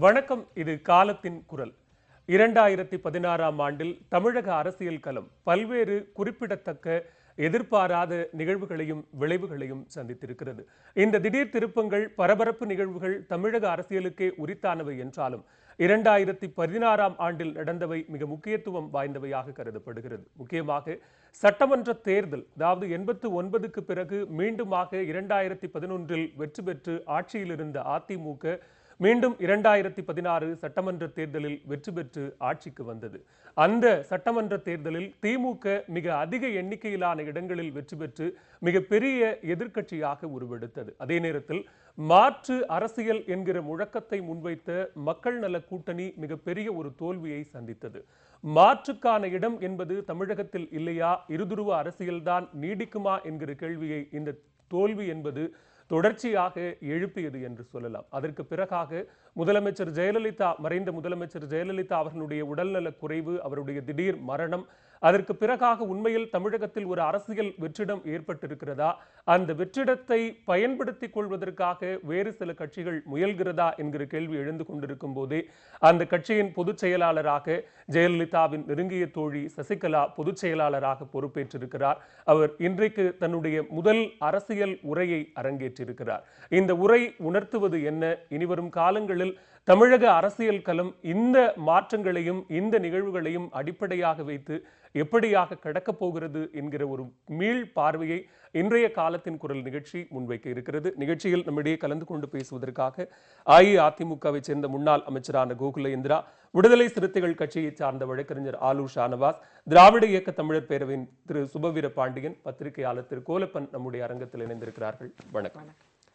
வணக்கம் இது காலத்தின் குரல் இரண்டாயிரத்தி பதினாறாம் ஆண்டில் தமிழக அரசியல் களம் பல்வேறு குறிப்பிடத்தக்க எதிர்பாராத நிகழ்வுகளையும் விளைவுகளையும் சந்தித்திருக்கிறது இந்த திடீர் திருப்பங்கள் பரபரப்பு நிகழ்வுகள் தமிழக அரசியலுக்கே உரித்தானவை என்றாலும் இரண்டாயிரத்தி பதினாறாம் ஆண்டில் நடந்தவை மிக முக்கியத்துவம் வாய்ந்தவையாக கருதப்படுகிறது முக்கியமாக சட்டமன்ற தேர்தல் அதாவது எண்பத்து ஒன்பதுக்கு பிறகு மீண்டுமாக இரண்டாயிரத்தி பதினொன்றில் வெற்றி பெற்று ஆட்சியில் இருந்த அதிமுக மீண்டும் இரண்டாயிரத்தி பதினாறு சட்டமன்ற தேர்தலில் வெற்றி பெற்று ஆட்சிக்கு வந்தது அந்த சட்டமன்ற தேர்தலில் திமுக மிக அதிக எண்ணிக்கையிலான இடங்களில் வெற்றி பெற்று மிகப்பெரிய எதிர்க்கட்சியாக உருவெடுத்தது அதே நேரத்தில் மாற்று அரசியல் என்கிற முழக்கத்தை முன்வைத்த மக்கள் நல கூட்டணி மிகப்பெரிய ஒரு தோல்வியை சந்தித்தது மாற்றுக்கான இடம் என்பது தமிழகத்தில் இல்லையா இருதுருவ அரசியல்தான் நீடிக்குமா என்கிற கேள்வியை இந்த தோல்வி என்பது தொடர்ச்சியாக எழுப்பியது என்று சொல்லலாம் அதற்கு பிறகாக முதலமைச்சர் ஜெயலலிதா மறைந்த முதலமைச்சர் ஜெயலலிதா அவர்களுடைய உடல்நலக் குறைவு அவருடைய திடீர் மரணம் அதற்கு பிறகாக உண்மையில் தமிழகத்தில் ஒரு அரசியல் வெற்றிடம் ஏற்பட்டிருக்கிறதா அந்த வெற்றிடத்தை பயன்படுத்திக் கொள்வதற்காக வேறு சில கட்சிகள் முயல்கிறதா என்கிற கேள்வி எழுந்து கொண்டிருக்கும் போதே அந்த கட்சியின் பொதுச் செயலாளராக ஜெயலலிதாவின் நெருங்கிய தோழி சசிகலா பொதுச் செயலாளராக பொறுப்பேற்றிருக்கிறார் அவர் இன்றைக்கு தன்னுடைய முதல் அரசியல் உரையை அரங்கேற்றிருக்கிறார் இந்த உரை உணர்த்துவது என்ன இனிவரும் காலங்களில் தமிழக அரசியல் களம் இந்த மாற்றங்களையும் இந்த நிகழ்வுகளையும் அடிப்படையாக வைத்து எப்படியாக கடக்கப் போகிறது என்கிற ஒரு மீள் பார்வையை இன்றைய காலத்தின் குரல் நிகழ்ச்சி முன்வைக்க இருக்கிறது நிகழ்ச்சியில் நம்மிடையே கலந்து கொண்டு பேசுவதற்காக அஇஅதிமுகவை சேர்ந்த முன்னாள் அமைச்சரான கோகுல இந்திரா விடுதலை சிறுத்தைகள் கட்சியை சார்ந்த வழக்கறிஞர் ஆலு ஷானவாஸ் திராவிட இயக்க தமிழர் பேரவையின் திரு சுபவீர பாண்டியன் பத்திரிகையாளர் திரு கோலப்பன் நம்முடைய அரங்கத்தில் இணைந்திருக்கிறார்கள் வணக்கம்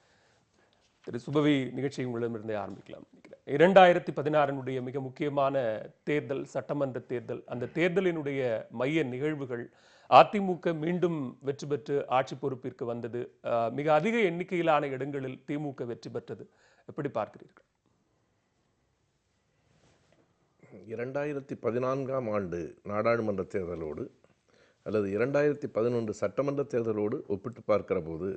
திரு சுபவி நிகழ்ச்சியை உங்களிடமிருந்தே ஆரம்பிக்கலாம் நினைக்கிறேன் இரண்டாயிரத்தி பதினாறினுடைய மிக முக்கியமான தேர்தல் சட்டமன்ற தேர்தல் அந்த தேர்தலினுடைய மைய நிகழ்வுகள் அதிமுக மீண்டும் வெற்றி பெற்று ஆட்சி பொறுப்பிற்கு வந்தது அஹ், மிக அதிக எண்ணிக்கையிலான இடங்களில் திமுக வெற்றி பெற்றது எப்படி பார்க்கிறீர்கள் இரண்டாயிரத்தி பதினான்காம் ஆண்டு நாடாளுமன்ற தேர்தலோடு அல்லது இரண்டாயிரத்தி பதினொன்று சட்டமன்ற தேர்தலோடு ஒப்பிட்டு பார்க்கிற போது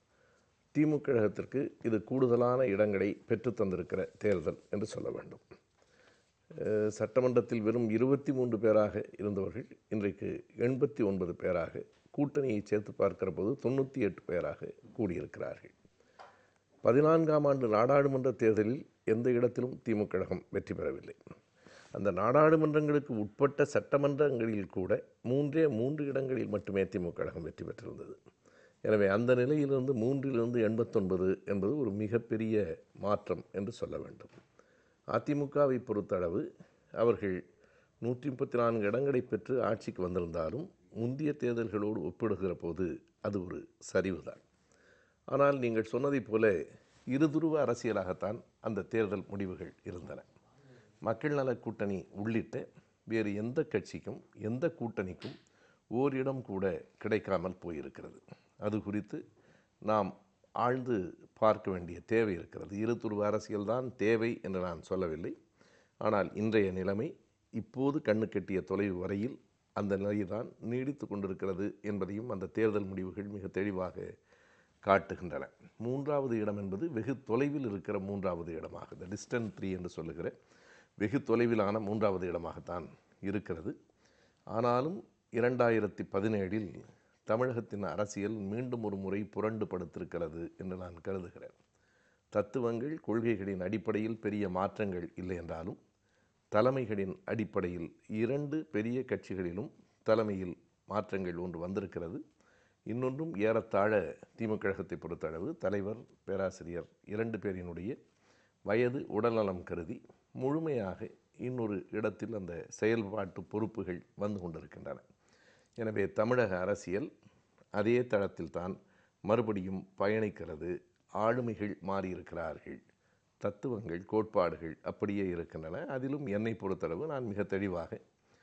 திமுக கழகத்திற்கு இது கூடுதலான இடங்களை பெற்று தந்திருக்கிற தேர்தல் என்று சொல்ல வேண்டும் அஹ், சட்டமன்றத்தில் வெறும் இருபத்தி மூன்று பேராக இருந்தவர்கள் இன்றைக்கு எண்பத்தி ஒன்பது பேராக கூட்டணியை சேர்த்து பார்க்கிற போது தொண்ணூற்றி எட்டு பேராக கூடியிருக்கிறார்கள் பதினான்காம் ஆண்டு நாடாளுமன்ற தேர்தலில் எந்த இடத்திலும் திமுக கழகம் வெற்றி பெறவில்லை அந்த நாடாளுமன்றங்களுக்கு உட்பட்ட சட்டமன்றங்களில் கூட மூன்றே மூன்று இடங்களில் மட்டுமே திமுக கழகம் வெற்றி பெற்றிருந்தது எனவே அந்த நிலையிலிருந்து மூன்றிலிருந்து எண்பத்தொன்பது என்பது ஒரு மிகப்பெரிய மாற்றம் என்று சொல்ல வேண்டும் அதிமுகவை பொறுத்தளவு அவர்கள் நூற்றி முப்பத்தி நான்கு இடங்களை பெற்று ஆட்சிக்கு வந்திருந்தாலும் முந்தைய தேர்தல்களோடு ஒப்பிடுகிற போது அது ஒரு சரிவுதான் ஆனால் நீங்கள் சொன்னதைப் போல இருதுருவ அரசியலாகத்தான் அந்த தேர்தல் முடிவுகள் இருந்தன மக்கள் நலக் கூட்டணி உள்ளிட்ட வேறு எந்த கட்சிக்கும் எந்த கூட்டணிக்கும் ஓரிடம் கூட கிடைக்காமல் போயிருக்கிறது அது குறித்து நாம் ஆழ்ந்து பார்க்க வேண்டிய தேவை இருக்கிறது இருதுருவ அரசியல்தான் தேவை என்று நான் சொல்லவில்லை ஆனால் இன்றைய நிலைமை இப்போது கண்ணு கெட்டிய தொலைவு வரையில் அந்த நிலைதான் நீடித்து கொண்டிருக்கிறது என்பதையும் அந்த தேர்தல் முடிவுகள் மிக தெளிவாக காட்டுகின்றன மூன்றாவது இடம் என்பது வெகு தொலைவில் இருக்கிற மூன்றாவது இடமாக இந்த டிஸ்டன்ட் த்ரீ என்று சொல்லுகிற வெகு தொலைவிலான மூன்றாவது இடமாகத்தான் இருக்கிறது ஆனாலும் இரண்டாயிரத்தி பதினேழில் தமிழகத்தின் அரசியல் மீண்டும் ஒரு முறை புரண்டு படுத்திருக்கிறது என்று நான் கருதுகிறேன் தத்துவங்கள் கொள்கைகளின் அடிப்படையில் பெரிய மாற்றங்கள் இல்லை என்றாலும் தலைமைகளின் அடிப்படையில் இரண்டு பெரிய கட்சிகளிலும் தலைமையில் மாற்றங்கள் ஒன்று வந்திருக்கிறது இன்னொன்றும் ஏறத்தாழ திமுக கழகத்தை பொறுத்தளவு தலைவர் பேராசிரியர் இரண்டு பேரினுடைய வயது உடல்நலம் கருதி முழுமையாக இன்னொரு இடத்தில் அந்த செயல்பாட்டு பொறுப்புகள் வந்து கொண்டிருக்கின்றன எனவே தமிழக அரசியல் அதே தளத்தில் தான் மறுபடியும் பயணிக்கிறது ஆளுமைகள் மாறியிருக்கிறார்கள் தத்துவங்கள் கோட்பாடுகள் அப்படியே இருக்கின்றன அதிலும் என்னை பொறுத்தளவு நான் மிக தெளிவாக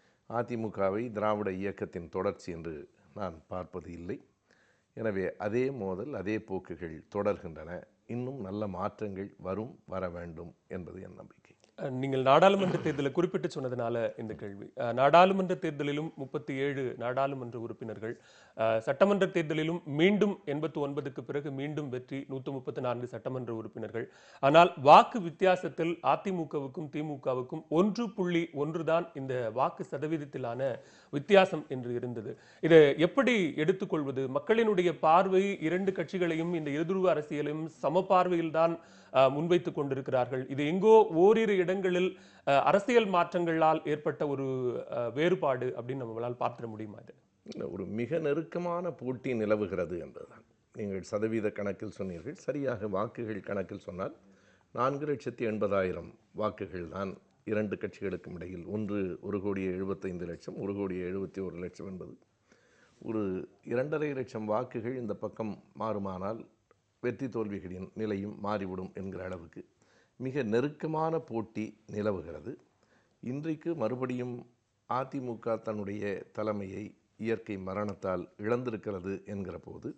அதிமுகவை திராவிட இயக்கத்தின் தொடர்ச்சி என்று நான் பார்ப்பது இல்லை எனவே அதே மோதல் அதே போக்குகள் தொடர்கின்றன இன்னும் நல்ல மாற்றங்கள் வரும் வர வேண்டும் என்பது என் நம்பிக்கை அஹ், நீங்கள் நாடாளுமன்ற தேர்தலை குறிப்பிட்டு சொன்னதுனால இந்த கேள்வி அஹ், நாடாளுமன்ற தேர்தலிலும் முப்பத்தி ஏழு நாடாளுமன்ற உறுப்பினர்கள் அஹ், சட்டமன்ற தேர்தலிலும் மீண்டும் எண்பத்தி ஒன்பதுக்கு பிறகு மீண்டும் வெற்றி நூற்று முப்பத்தி நான்கு சட்டமன்ற உறுப்பினர்கள் ஆனால் வாக்கு வித்தியாசத்தில் அதிமுகவுக்கும் திமுகவுக்கும் ஒன்று புள்ளி ஒன்றுதான் இந்த வாக்கு சதவீதத்திலான வித்தியாசம் என்று இருந்தது இதை எப்படி எடுத்துக்கொள்வது மக்களினுடைய பார்வை இரண்டு கட்சிகளையும் இந்த எதிர்வு அரசியலையும் சம பார்வையில்தான் அஹ், முன்வைத்துக் கொண்டிருக்கிறார்கள் இது எங்கோ ஓரிரு இடங்களில் அஹ், அரசியல் மாற்றங்களால் ஏற்பட்ட ஒரு அஹ், வேறுபாடு அப்படின்னு நம்மளால் பார்த்திட முடியுமா இது இல்ல, ஒரு மிக நெருக்கமான போட்டி நிலவுகிறது என்பதுதான் நீங்கள் சதவீத கணக்கில் சொன்னீர்கள் சரியாக வாக்குகள் கணக்கில் சொன்னால் நான்கு லட்சத்தி எண்பதாயிரம் வாக்குகள் தான் இரண்டு கட்சிகளுக்கும் இடையில் ஒன்று ஒரு கோடியே எழுபத்தைந்து லட்சம் ஒரு கோடியே எழுபத்தி ஒரு லட்சம் என்பது ஒரு இரண்டரை லட்சம் வாக்குகள் இந்த பக்கம் மாறுமானால் வெற்றி தோல்விகளின் நிலையும் மாறிவிடும் என்கிற அளவுக்கு மிக நெருக்கமான போட்டி நிலவுகிறது இன்றைக்கு மறுபடியும் அதிமுக தன்னுடைய தலைமையை இயற்கை மரணத்தால் இழந்திருக்கிறது என்கிற போது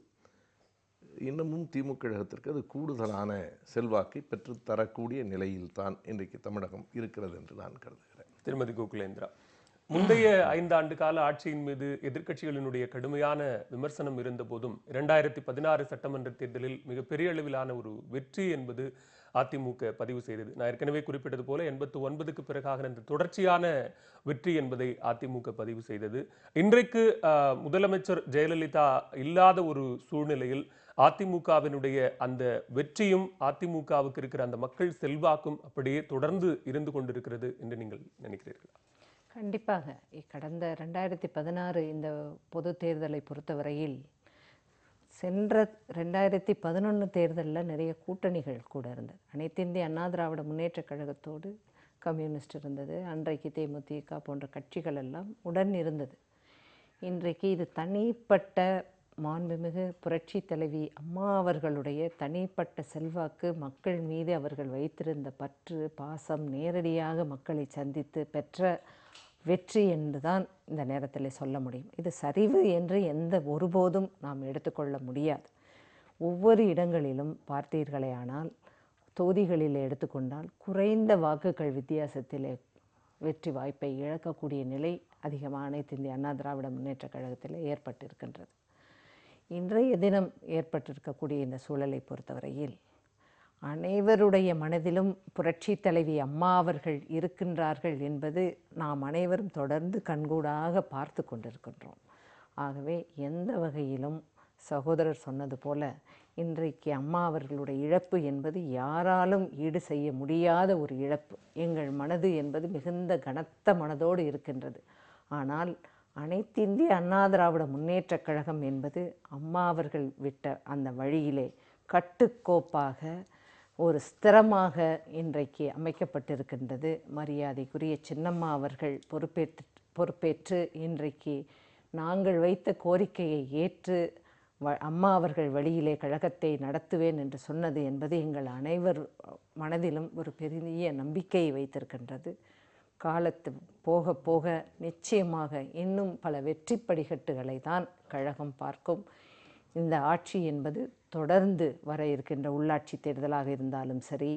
இன்னமும் திமுக கழகத்திற்கு அது கூடுதலான செல்வாக்கை பெற்றுத் தரக்கூடிய நிலையில்தான் இன்றைக்கு தமிழகம் இருக்கிறது என்று நான் கருதுகிறேன் திருமதி கோகுலேந்திரா முந்தைய ஐந்தாண்டு கால ஆட்சியின் மீது எதிர்க்கட்சிகளினுடைய கடுமையான விமர்சனம் இருந்த போதும் இரண்டாயிரத்தி பதினாறு சட்டமன்ற தேர்தலில் மிகப்பெரிய அளவிலான ஒரு வெற்றி என்பது அதிமுக பதிவு செய்தது நான் ஏற்கனவே குறிப்பிட்டது போல எண்பத்து ஒன்பதுக்கு பிறகாக இந்த தொடர்ச்சியான வெற்றி என்பதை அதிமுக பதிவு செய்தது இன்றைக்கு ஆஹ், முதலமைச்சர் ஜெயலலிதா இல்லாத ஒரு சூழ்நிலையில் அதிமுகவினுடைய அந்த வெற்றியும் அதிமுகவுக்கு இருக்கிற அந்த மக்கள் செல்வாக்கும் அப்படியே தொடர்ந்து இருந்து கொண்டிருக்கிறது என்று நீங்கள் நினைக்கிறீர்களா கண்டிப்பாக இ- கடந்த ரெண்டாயிரத்தி பதினாறு இந்த பொது தேர்தலை பொறுத்தவரையில் சென்ற ரெண்டாயிரத்தி பதினொன்று தேர்தலில் நிறைய கூட்டணிகள் கூட இருந்தது அனைத்து இந்திய அண்ணா திராவிட முன்னேற்றக் கழகத்தோடு கம்யூனிஸ்ட் இருந்தது அன்றைக்கு தேமுதிக போன்ற கட்சிகள் எல்லாம் உடன் இருந்தது இன்றைக்கு இது தனிப்பட்ட மாண்புமிகு புரட்சி தலைவி அம்மா அவர்களுடைய தனிப்பட்ட செல்வாக்கு மக்கள் மீது அவர்கள் வைத்திருந்த பற்று பாசம் நேரடியாக மக்களை சந்தித்து பெற்ற வெற்றி என்றுதான் இந்த நேரத்தில் சொல்ல முடியும் இது சரிவு என்று எந்த ஒருபோதும் நாம் எடுத்துக்கொள்ள முடியாது ஒவ்வொரு இடங்களிலும் பார்த்தீர்களேயானால் தொகுதிகளில் எடுத்துக்கொண்டால் குறைந்த வாக்குகள் வித்தியாசத்திலே வெற்றி வாய்ப்பை இழக்கக்கூடிய நிலை அதிகமாக அனைத்து இந்திய அண்ணா திராவிட முன்னேற்றக் கழகத்தில் ஏற்பட்டிருக்கின்றது இன்றைய தினம் ஏற்பட்டிருக்கக்கூடிய இந்த சூழலை பொறுத்தவரையில் அனைவருடைய மனதிலும் புரட்சி தலைவி அம்மா அவர்கள் இருக்கின்றார்கள் என்பது நாம் அனைவரும் தொடர்ந்து கண்கூடாக பார்த்து கொண்டிருக்கின்றோம் ஆகவே எந்த வகையிலும் சகோதரர் சொன்னது போல இன்றைக்கு அம்மா அவர்களுடைய இழப்பு என்பது யாராலும் ஈடு செய்ய முடியாத ஒரு இழப்பு எங்கள் மனது என்பது மிகுந்த கனத்த மனதோடு இருக்கின்றது ஆனால் அனைத்திந்திய அண்ணா திராவிட முன்னேற்றக் கழகம் என்பது அம்மா அவர்கள் விட்ட அந்த வழியிலே கட்டுக்கோப்பாக ஒரு ஸ்திரமாக இன்றைக்கு அமைக்கப்பட்டிருக்கின்றது மரியாதைக்குரிய சின்னம்மா அவர்கள் பொறுப்பேற்று பொறுப்பேற்று இன்றைக்கு நாங்கள் வைத்த கோரிக்கையை ஏற்று வ அம்மா அவர்கள் வழியிலே கழகத்தை நடத்துவேன் என்று சொன்னது என்பது எங்கள் அனைவர் மனதிலும் ஒரு பெரிய நம்பிக்கையை வைத்திருக்கின்றது காலத்து போக போக நிச்சயமாக இன்னும் பல வெற்றி படிக்கட்டுகளை தான் கழகம் பார்க்கும் இந்த ஆட்சி என்பது தொடர்ந்து வர இருக்கின்ற உள்ளாட்சி தேர்தலாக இருந்தாலும் சரி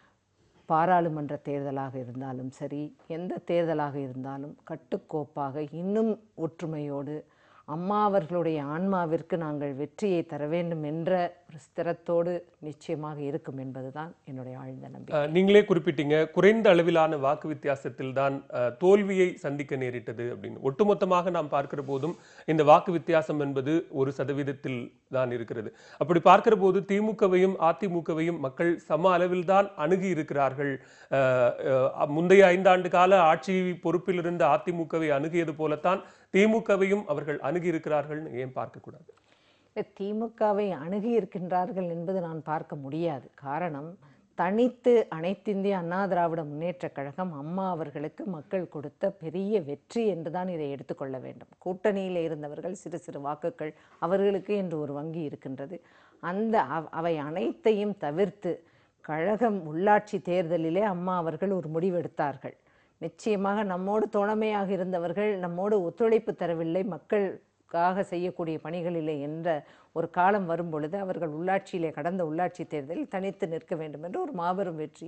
பாராளுமன்ற தேர்தலாக இருந்தாலும் சரி எந்த தேர்தலாக இருந்தாலும் கட்டுக்கோப்பாக இன்னும் ஒற்றுமையோடு அம்மா அவர்களுடைய ஆன்மாவிற்கு நாங்கள் வெற்றியை தர வேண்டும் என்ற ஒரு ஸ்திரத்தோடு நிச்சயமாக இருக்கும் என்பதுதான் என்னுடைய ஆழ்ந்த நம்பிக்கை அஹ், நீங்களே குறிப்பிட்டீங்க குறைந்த அளவிலான வாக்கு வித்தியாசத்தில் தான் அஹ், தோல்வியை சந்திக்க நேரிட்டது அப்படின்னு ஒட்டுமொத்தமாக நாம் பார்க்கிற போதும் இந்த வாக்கு வித்தியாசம் என்பது ஒரு சதவீதத்தில் தான் இருக்கிறது அப்படி பார்க்கிற போது திமுகவையும் அதிமுகவையும் மக்கள் சம அளவில் தான் அணுகி இருக்கிறார்கள் அஹ், அஹ், முந்தைய ஐந்தாண்டு கால ஆட்சி பொறுப்பில் இருந்த அதிமுகவை அணுகியது போலத்தான் திமுகவையும் அவர்கள் அணுகி இருக்கிறார்கள்னு ஏன் பார்க்கக்கூடாது இல்லை, திமுகவை அணுகி இருக்கின்றார்கள் என்பது நான் பார்க்க முடியாது காரணம் தனித்து அனைத்திந்திய அண்ணா திராவிட முன்னேற்றக் கழகம் அம்மா அவர்களுக்கு மக்கள் கொடுத்த பெரிய வெற்றி என்றுதான் இதை எடுத்துக்கொள்ள வேண்டும் கூட்டணியில் இருந்தவர்கள் சிறு சிறு வாக்குகள் அவர்களுக்கு என்று ஒரு வங்கி இருக்கின்றது அந்த அவ்- அவை அனைத்தையும் தவிர்த்து கழகம் உள்ளாட்சி தேர்தலிலே அம்மா அவர்கள் ஒரு முடிவெடுத்தார்கள் நிச்சயமாக நம்மோடு தோழமையாக இருந்தவர்கள் நம்மோடு ஒத்துழைப்பு தரவில்லை மக்களுக்காக செய்யக்கூடிய பணிகளிலே என்ற ஒரு காலம் வரும் பொழுது அவர்கள் உள்ளாட்சியிலே கடந்த உள்ளாட்சி தேர்தலில் தனித்து நிற்க வேண்டும் என்ற ஒரு மாபெரும் வெற்றியை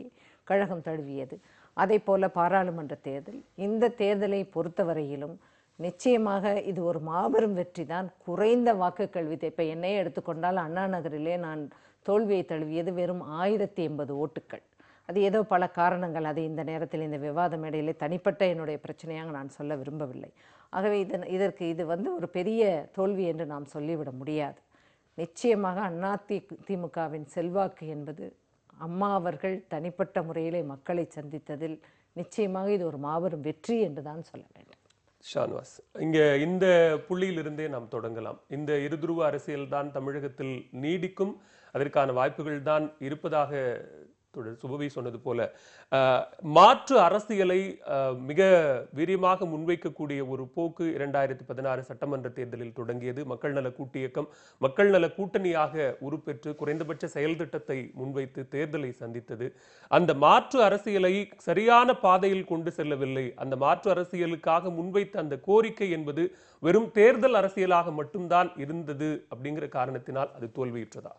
கழகம் தழுவியது அதே போல பாராளுமன்ற தேர்தல் இந்த தேர்தலை பொறுத்தவரையிலும் நிச்சயமாக இது ஒரு மாபெரும் வெற்றி தான் குறைந்த வாக்குகள் வித்தை இப்போ என்னையே எடுத்துக்கொண்டால் அண்ணா நகரிலே நான் தோல்வியை தழுவியது வெறும் ஆயிரத்தி எண்பது ஓட்டுக்கள் அது ஏதோ பல காரணங்கள் அது இந்த நேரத்தில் இந்த விவாத மேடையிலே தனிப்பட்ட என்னுடைய பிரச்சனையாக நான் சொல்ல விரும்பவில்லை ஆகவே இதன் இதற்கு இது வந்து ஒரு பெரிய தோல்வி என்று நாம் சொல்லிவிட முடியாது நிச்சயமாக அண்ணா தி திமுகவின் செல்வாக்கு என்பது அம்மா அவர்கள் தனிப்பட்ட முறையிலே மக்களை சந்தித்ததில் நிச்சயமாக இது ஒரு மாபெரும் வெற்றி என்று தான் சொல்ல வேண்டும் ஷான்வாஸ் இங்க இந்த புள்ளியிலிருந்தே நாம் தொடங்கலாம் இந்த இருதுருவ அரசியல் தான் தமிழகத்தில் நீடிக்கும் அதற்கான வாய்ப்புகள் தான் இருப்பதாக தொடர் சுபவி சொன்னது போல அஹ், மாற்று அரசியலை அஹ், மிக வீரியமாக முன்வைக்கக்கூடிய ஒரு போக்கு இரண்டாயிரத்தி பதினாறு சட்டமன்ற தேர்தலில் தொடங்கியது மக்கள் நல கூட்டு இயக்கம் மக்கள் நல கூட்டணியாக உருப்பெற்று குறைந்தபட்ச செயல் திட்டத்தை முன்வைத்து தேர்தலை சந்தித்தது அந்த மாற்று அரசியலை சரியான பாதையில் கொண்டு செல்லவில்லை அந்த மாற்று அரசியலுக்காக முன்வைத்த அந்த கோரிக்கை என்பது வெறும் தேர்தல் அரசியலாக மட்டும்தான் இருந்தது அப்படிங்கிற காரணத்தினால் அது தோல்வியுற்றதா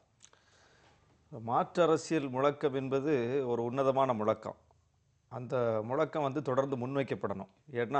மாற்று அரசியல் முழக்கம் என்பது ஒரு உன்னதமான முழக்கம் அந்த முழக்கம் வந்து தொடர்ந்து முன்வைக்கப்படணும் ஏன்னா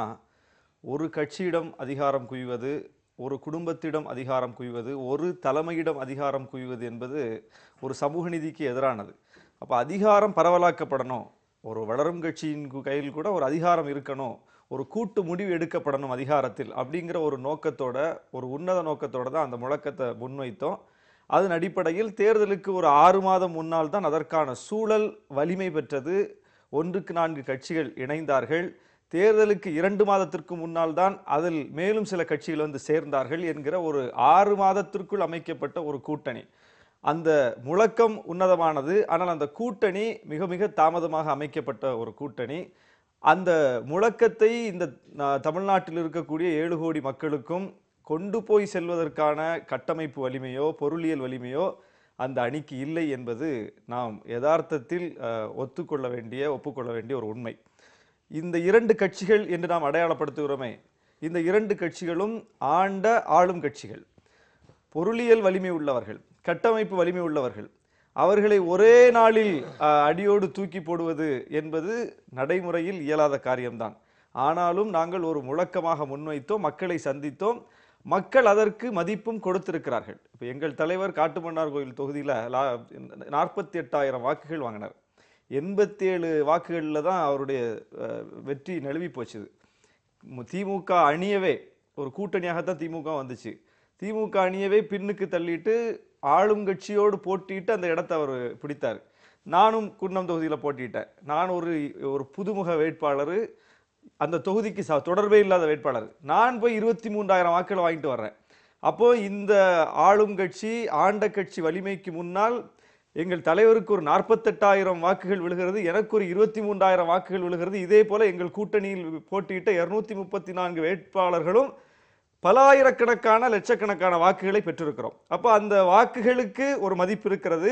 ஒரு கட்சியிடம் அதிகாரம் குவிவது ஒரு குடும்பத்திடம் அதிகாரம் குவிவது ஒரு தலைமையிடம் அதிகாரம் குவிவது என்பது ஒரு சமூக நீதிக்கு எதிரானது அப்போ அதிகாரம் பரவலாக்கப்படணும் ஒரு வளரும் கட்சியின் கு- கையில் கூட ஒரு அதிகாரம் இருக்கணும் ஒரு கூட்டு முடிவு எடுக்கப்படணும் அதிகாரத்தில் அப்படிங்கிற ஒரு நோக்கத்தோட ஒரு உன்னத நோக்கத்தோட தான் அந்த முழக்கத்தை முன்வைத்தோம் அதன் அடிப்படையில் தேர்தலுக்கு ஒரு ஆறு மாதம் முன்னால் தான் அதற்கான சூழல் வலிமை பெற்றது ஒன்றுக்கு நான்கு கட்சிகள் இணைந்தார்கள் தேர்தலுக்கு இரண்டு மாதத்திற்கு முன்னால் தான் அதில் மேலும் சில கட்சிகள் வந்து சேர்ந்தார்கள் என்கிற ஒரு ஆறு மாதத்திற்குள் அமைக்கப்பட்ட ஒரு கூட்டணி அந்த முழக்கம் உன்னதமானது ஆனால் அந்த கூட்டணி மிக மிக தாமதமாக அமைக்கப்பட்ட ஒரு கூட்டணி அந்த முழக்கத்தை இந்த நா- தமிழ்நாட்டில் இருக்கக்கூடிய ஏழு கோடி மக்களுக்கும் கொண்டு போய் செல்வதற்கான கட்டமைப்பு வலிமையோ பொருளியல் வலிமையோ அந்த அணிக்கு இல்லை என்பது நாம் யதார்த்தத்தில் அஹ், ஒத்துக்கொள்ள வேண்டிய ஒப்புக்கொள்ள வேண்டிய ஒரு உண்மை இந்த இரண்டு கட்சிகள் என்று நாம் அடையாளப்படுத்துகிறோமே இந்த இரண்டு கட்சிகளும் ஆண்ட ஆளும் கட்சிகள் பொருளியல் வலிமை உள்ளவர்கள் கட்டமைப்பு வலிமை உள்ளவர்கள் அவர்களை ஒரே நாளில் அஹ், அடியோடு தூக்கி போடுவது என்பது நடைமுறையில் இயலாத காரியம்தான் ஆனாலும் நாங்கள் ஒரு முழக்கமாக முன்வைத்தோம் மக்களை சந்தித்தோம் மக்கள் அதற்கு மதிப்பும் கொடுத்திருக்கிறார்கள் இப்போ எங்கள் தலைவர் காட்டுமன்னார் கோயில் தொகுதியில் நாற்பத்தி எட்டாயிரம் வாக்குகள் வாங்கினார் எண்பத்தேழு வாக்குகளில் தான் அவருடைய அஹ், வெற்றி நழுவி போச்சுது மு- திமுக அணியவே ஒரு கூட்டணியாகத்தான் திமுக வந்துச்சு திமுக அணியவே பின்னுக்கு தள்ளிட்டு ஆளும் கட்சியோடு போட்டிட்டு அந்த இடத்த அவர் பிடித்தார் நானும் குன்னம் தொகுதியில் போட்டிட்டேன் நான் ஒரு ஒரு புதுமுக வேட்பாளர் அந்த தொகுதிக்கு ச தொடர்பே இல்லாத வேட்பாளர் நான் போய் இருபத்தி மூன்றாயிரம் வாக்குகளை வாங்கிட்டு வர்றேன் அப்போ இந்த ஆளும் கட்சி ஆண்ட கட்சி வலிமைக்கு முன்னால் எங்கள் தலைவருக்கு ஒரு நாற்பத்தெட்டாயிரம் வாக்குகள் விழுகிறது எனக்கு ஒரு இருபத்தி மூன்றாயிரம் வாக்குகள் விழுகிறது இதே போல எங்கள் கூட்டணியில் போட்டியிட்ட இருநூத்தி முப்பத்தி நான்கு வேட்பாளர்களும் பல ஆயிரக்கணக்கான லட்சக்கணக்கான வாக்குகளை பெற்றிருக்கிறோம் அப்போ அந்த வாக்குகளுக்கு ஒரு மதிப்பு இருக்கிறது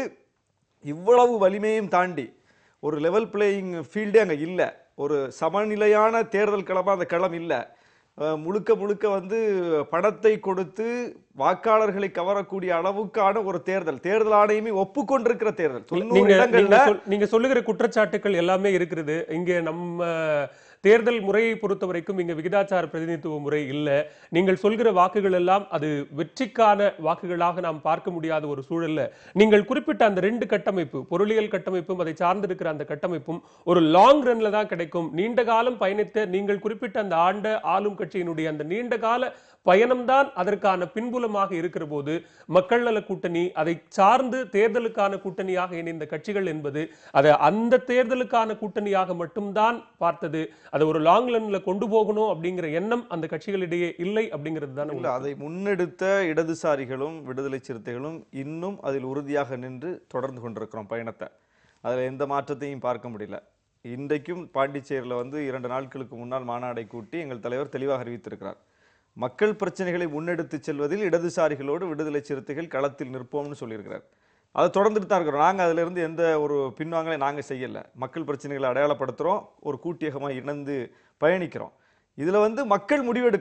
இவ்வளவு வலிமையும் தாண்டி ஒரு லெவல் பிளேயிங் ஃபீல்டே அங்கே இல்லை ஒரு சமநிலையான தேர்தல் களமாக அந்த களம் இல்லை அஹ் முழுக்க முழுக்க வந்து பணத்தை கொடுத்து வாக்காளர்களை கவரக்கூடிய அளவுக்கான ஒரு தேர்தல் தேர்தல் ஆணையமே ஒப்புக்கொண்டிருக்கிற தேர்தல் தொண்ணூறு நீங்க இடங்கள்ல நீங்க சொல்- நீங்க சொல்லுகிற குற்றச்சாட்டுகள் எல்லாமே இருக்கிறது இங்க நம்ம தேர்தல் முறையை பொறுத்த வரைக்கும் இங்க விகிதாச்சார பிரதிநிதித்துவ முறை இல்ல நீங்கள் சொல்கிற வாக்குகள் எல்லாம் அது வெற்றிக்கான வாக்குகளாக நாம் பார்க்க முடியாத ஒரு சூழல்ல நீங்கள் குறிப்பிட்ட அந்த ரெண்டு கட்டமைப்பு பொருளியல் கட்டமைப்பும் அதை சார்ந்திருக்கிற அந்த கட்டமைப்பும் ஒரு லாங் ரன்ல தான் கிடைக்கும் நீண்ட காலம் பயணித்த நீங்கள் குறிப்பிட்ட அந்த ஆண்ட ஆளும் கட்சியினுடைய அந்த நீண்ட கால பயணம்தான் அதற்கான பின்புலமாக இருக்கிற போது மக்கள் நல கூட்டணி அதை சார்ந்து தேர்தலுக்கான கூட்டணியாக இணைந்த கட்சிகள் என்பது அதை அந்த தேர்தலுக்கான கூட்டணியாக மட்டும்தான் பார்த்தது அதை ஒரு லாங் ரன்ல கொண்டு போகணும் அப்படிங்கிற எண்ணம் அந்த கட்சிகளிடையே இல்லை அப்படிங்கிறது தானே இல்ல அதை முன்னெடுத்த இடதுசாரிகளும் விடுதலை சிறுத்தைகளும் இன்னும் அதில் உறுதியாக நின்று தொடர்ந்து கொண்டிருக்கிறோம் பயணத்தை அதில் எந்த மாற்றத்தையும் பார்க்க முடியல இன்றைக்கும் பாண்டிச்சேரியில் வந்து இரண்டு நாட்களுக்கு முன்னால் மாநாடை கூட்டி எங்கள் தலைவர் தெளிவாக அறிவித்திருக்கிறார் மக்கள் பிரச்சனைகளை முன்னெடுத்து செல்வதில் இடதுசாரிகளோடு விடுதலை சிறுத்தைகள் களத்தில் நிற்போம்னு சொல்லியிருக்கிறார் அதை தொடர்ந்துட்டு தான் இருக்கிறோம் நாங்கள் அதிலிருந்து எந்த ஒரு பின்வாங்கலை நாங்கள் செய்யலை மக்கள் பிரச்சனைகளை அடையாளப்படுத்துகிறோம் ஒரு கூட்டியகமாக இணைந்து பயணிக்கிறோம் இதில் வந்து மக்கள் முடிவெடுக்கணும்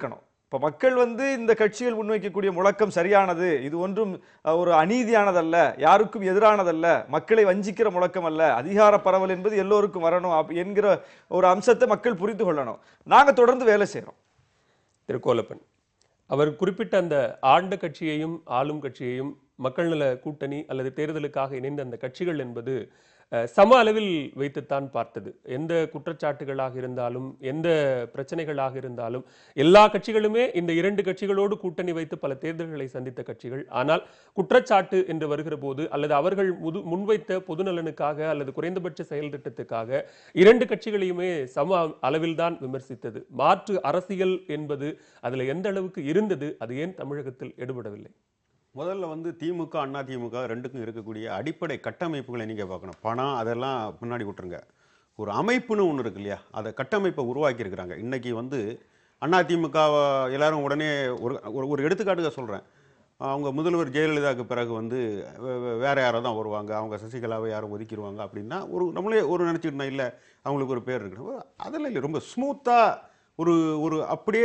இப்போ மக்கள் வந்து இந்த கட்சிகள் முன்வைக்கக்கூடிய முழக்கம் சரியானது இது ஒன்றும் அஹ், ஒரு அநீதியானதல்ல யாருக்கும் எதிரானதல்ல மக்களை வஞ்சிக்கிற முழக்கம் அல்ல அதிகார பரவல் என்பது எல்லோருக்கும் வரணும் அப் என்கிற ஒரு அம்சத்தை மக்கள் புரிந்து கொள்ளணும் நாங்க தொடர்ந்து வேலை செய்றோம் திரு கோலப்பன் அவர் குறிப்பிட்ட அந்த ஆண்ட கட்சியையும் ஆளும் கட்சியையும் மக்கள் நல கூட்டணி அல்லது தேர்தலுக்காக இணைந்த அந்த கட்சிகள் என்பது அஹ், சம அளவில் வைத்துத்தான் பார்த்தது எந்த குற்றச்சாட்டுகளாக இருந்தாலும் எந்த பிரச்சனைகளாக இருந்தாலும் எல்லா கட்சிகளுமே இந்த இரண்டு கட்சிகளோடு கூட்டணி வைத்து பல தேர்தல்களை சந்தித்த கட்சிகள் ஆனால் குற்றச்சாட்டு என்று வருகிற போது அல்லது அவர்கள் முது முன்வைத்த பொதுநலனுக்காக அல்லது குறைந்தபட்ச செயல் திட்டத்துக்காக இரண்டு கட்சிகளையுமே சம அளவில்தான் விமர்சித்தது மாற்று அரசியல் என்பது அதுல எந்த அளவுக்கு இருந்தது அது ஏன் தமிழகத்தில் எடுபடவில்லை முதல்ல வந்து திமுக அண்ணா திமுக ரெண்டுக்கும் இருக்கக்கூடிய அடிப்படை கட்டமைப்புகளை நீங்கள் பார்க்கணும் பணம் அதெல்லாம் முன்னாடி விட்டுருங்க ஒரு அமைப்புன்னு ஒன்று இருக்கு இல்லையா அதை கட்டமைப்பை உருவாக்கி இருக்கிறாங்க இன்னைக்கு வந்து அண்ணா திமுக எல்லாரும் உடனே ஒரு ஒரு- ஒரு எடுத்துக்காட்டுக்கு சொல்கிறேன் அவங்க முதல்வர் ஜெயலலிதாவுக்கு பிறகு வந்து வே- வே- வேற யாரோ தான் வருவாங்க அவங்க சசிகலாவை யாரும் ஒதுக்கிடுவாங்க அப்படின்னா ஒரு நம்மளே ஒரு நினச்சிருந்தோம் இல்லை அவங்களுக்கு ஒரு பேர் இருக்கு அதெல்லாம் இல்லை ரொம்ப ஸ்மூத்தாக ஒரு ஒரு அப்படியே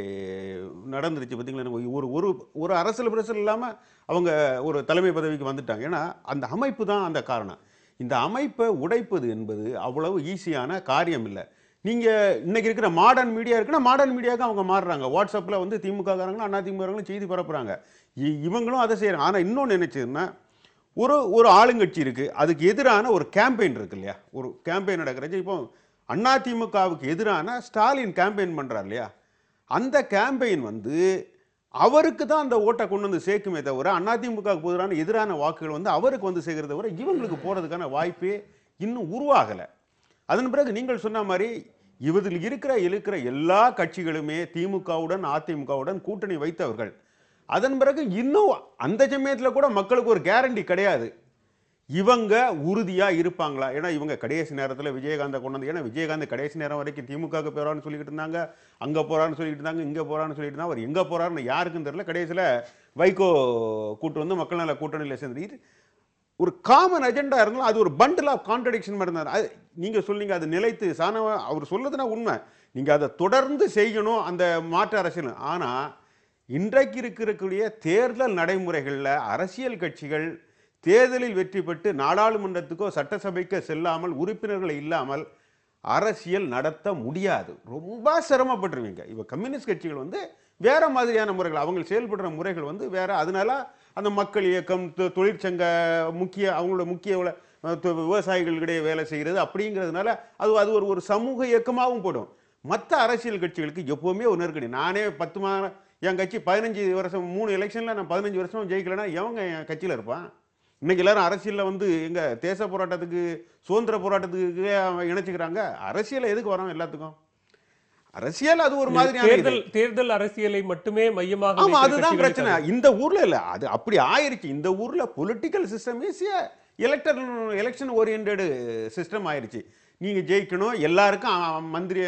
நடந்துருச்சு பார்த்தீங்களா ஒரு ஒரு ஒரு அரசியல் பிரசல் இல்லாமல் அவங்க ஒரு தலைமை பதவிக்கு வந்துட்டாங்க ஏன்னா அந்த அமைப்பு தான் அந்த காரணம் இந்த அமைப்பை உடைப்பது என்பது அவ்வளவு ஈஸியான காரியம் இல்லை நீங்கள் இன்னைக்கு இருக்கிற மாடர்ன் மீடியா இருக்குன்னா மாடர்ன் மீடியாவுக்கு அவங்க மாறுறாங்க வாட்ஸ்அப்பில் வந்து திமுக காரங்களும் அண்ணா திமுக செய்தி பரப்புறாங்க இ- இவங்களும் அதை செய்கிறாங்க ஆனால் இன்னொன்று நினைச்சதுன்னா ஒரு ஒரு ஆளுங்கட்சி இருக்குது அதுக்கு எதிரான ஒரு கேம்பெயின் இருக்கு இல்லையா ஒரு கேம்பெயின் நடக்கிறச்சு இப்போ அதிமுகவுக்கு எதிரான ஸ்டாலின் கேம்பெயின் பண்ணுறார் இல்லையா அந்த கேம்பெயின் வந்து அவருக்கு தான் அந்த ஓட்டை கொண்டு வந்து சேர்க்குமே தவிர அதிமுகவுக்கு எதிரான எதிரான வாக்குகள் வந்து அவருக்கு வந்து சேர்க்கிறத தவிர இவங்களுக்கு போகிறதுக்கான வாய்ப்பே இன்னும் உருவாகலை அதன் பிறகு நீங்கள் சொன்ன மாதிரி இவதில் இருக்கிற இருக்கிற எல்லா கட்சிகளுமே திமுகவுடன் அதிமுகவுடன் கூட்டணி வைத்தவர்கள் அதன் பிறகு இன்னும் அந்த சமயத்தில் கூட மக்களுக்கு ஒரு கேரண்டி கிடையாது இவங்க உறுதியா இருப்பாங்களா ஏன்னா இவங்க கடைசி நேரத்தில் விஜயகாந்தை கொண்டு வந்து ஏன்னா விஜயகாந்த் கடைசி நேரம் வரைக்கும் திமுகவுக்கு போறான்னு சொல்லிக்கிட்டு இருந்தாங்க அங்க போறான்னு சொல்லிட்டு இருந்தாங்க இங்க போறான்னு சொல்லிட்டு இருந்தாங்க அவர் எங்க போறாருன்னு யாருக்கும் தெரியல கடைசியில் வைகோ கூட்டு வந்து மக்கள் நல கூட்டணியில் சேர்ந்து இது ஒரு காமன் அஜெண்டா இருந்தாலும் அது ஒரு பண்டில் ஆஃப் கான்ட்ரடிக்ஷன் மாதிரி இருந்தார் அது நீங்க சொன்னீங்க அது நிலைத்து சாணவ அவர் சொல்லுதுன்னா உண்மை நீங்க அதை தொடர்ந்து செய்யணும் அந்த மாற்று அரசியல் ஆனா இன்றைக்கு இருக்கக்கூடிய தேர்தல் நடைமுறைகளில் அரசியல் கட்சிகள் தேர்தலில் வெற்றி பெற்று நாடாளுமன்றத்துக்கோ சட்டசபைக்கோ செல்லாமல் உறுப்பினர்கள் இல்லாமல் அரசியல் நடத்த முடியாது ரொம்ப சிரமப்பட்டுருவீங்க இப்போ கம்யூனிஸ்ட் கட்சிகள் வந்து வேற மாதிரியான முறைகள் அவங்க செயல்படுற முறைகள் வந்து வேற அதனால அந்த மக்கள் இயக்கம் தொ- தொழிற்சங்க முக்கிய அவங்களோட முக்கிய உல- அஹ் தொ- விவசாயிகளிடையே வேலை செய்கிறது அப்படிங்கிறதுனால அது அது ஒரு ஒரு சமூக இயக்கமாகவும் போடும் மற்ற அரசியல் கட்சிகளுக்கு எப்பவுமே ஒரு நெருக்கடி நானே பத்து மா என் கட்சி பதினஞ்சு வருஷம் மூணு எலெக்ஷனில் நான் பதினஞ்சு வருஷம் ஜெயிக்கலைன்னா எவங்க என் கட்சியில் இருப்பான் இன்னைக்கு எல்லாரும் அரசியலில் வந்து எங்க தேச போராட்டத்துக்கு சுதந்திர போராட்டத்துக்கு அவன் இணைச்சிக்கிறாங்க அரசியல் எதுக்கு வரோம் எல்லாத்துக்கும் அரசியல் அது ஒரு மாதிரியான இது. தேர்தல் தேர்தல் அரசியலை மட்டுமே மையமாக ஆமா வைக்கிற அதுதான் கட்சிகளை பிரச்சனை இந்த ஊர்ல இல்ல அது அப்படி ஆயிருச்சு இந்த ஊர்ல political system is elector election oriented system ஆயிருச்சு நீங்க ஜெயிக்கணும் எல்லாருக்கும் அ- அ- மந்திரி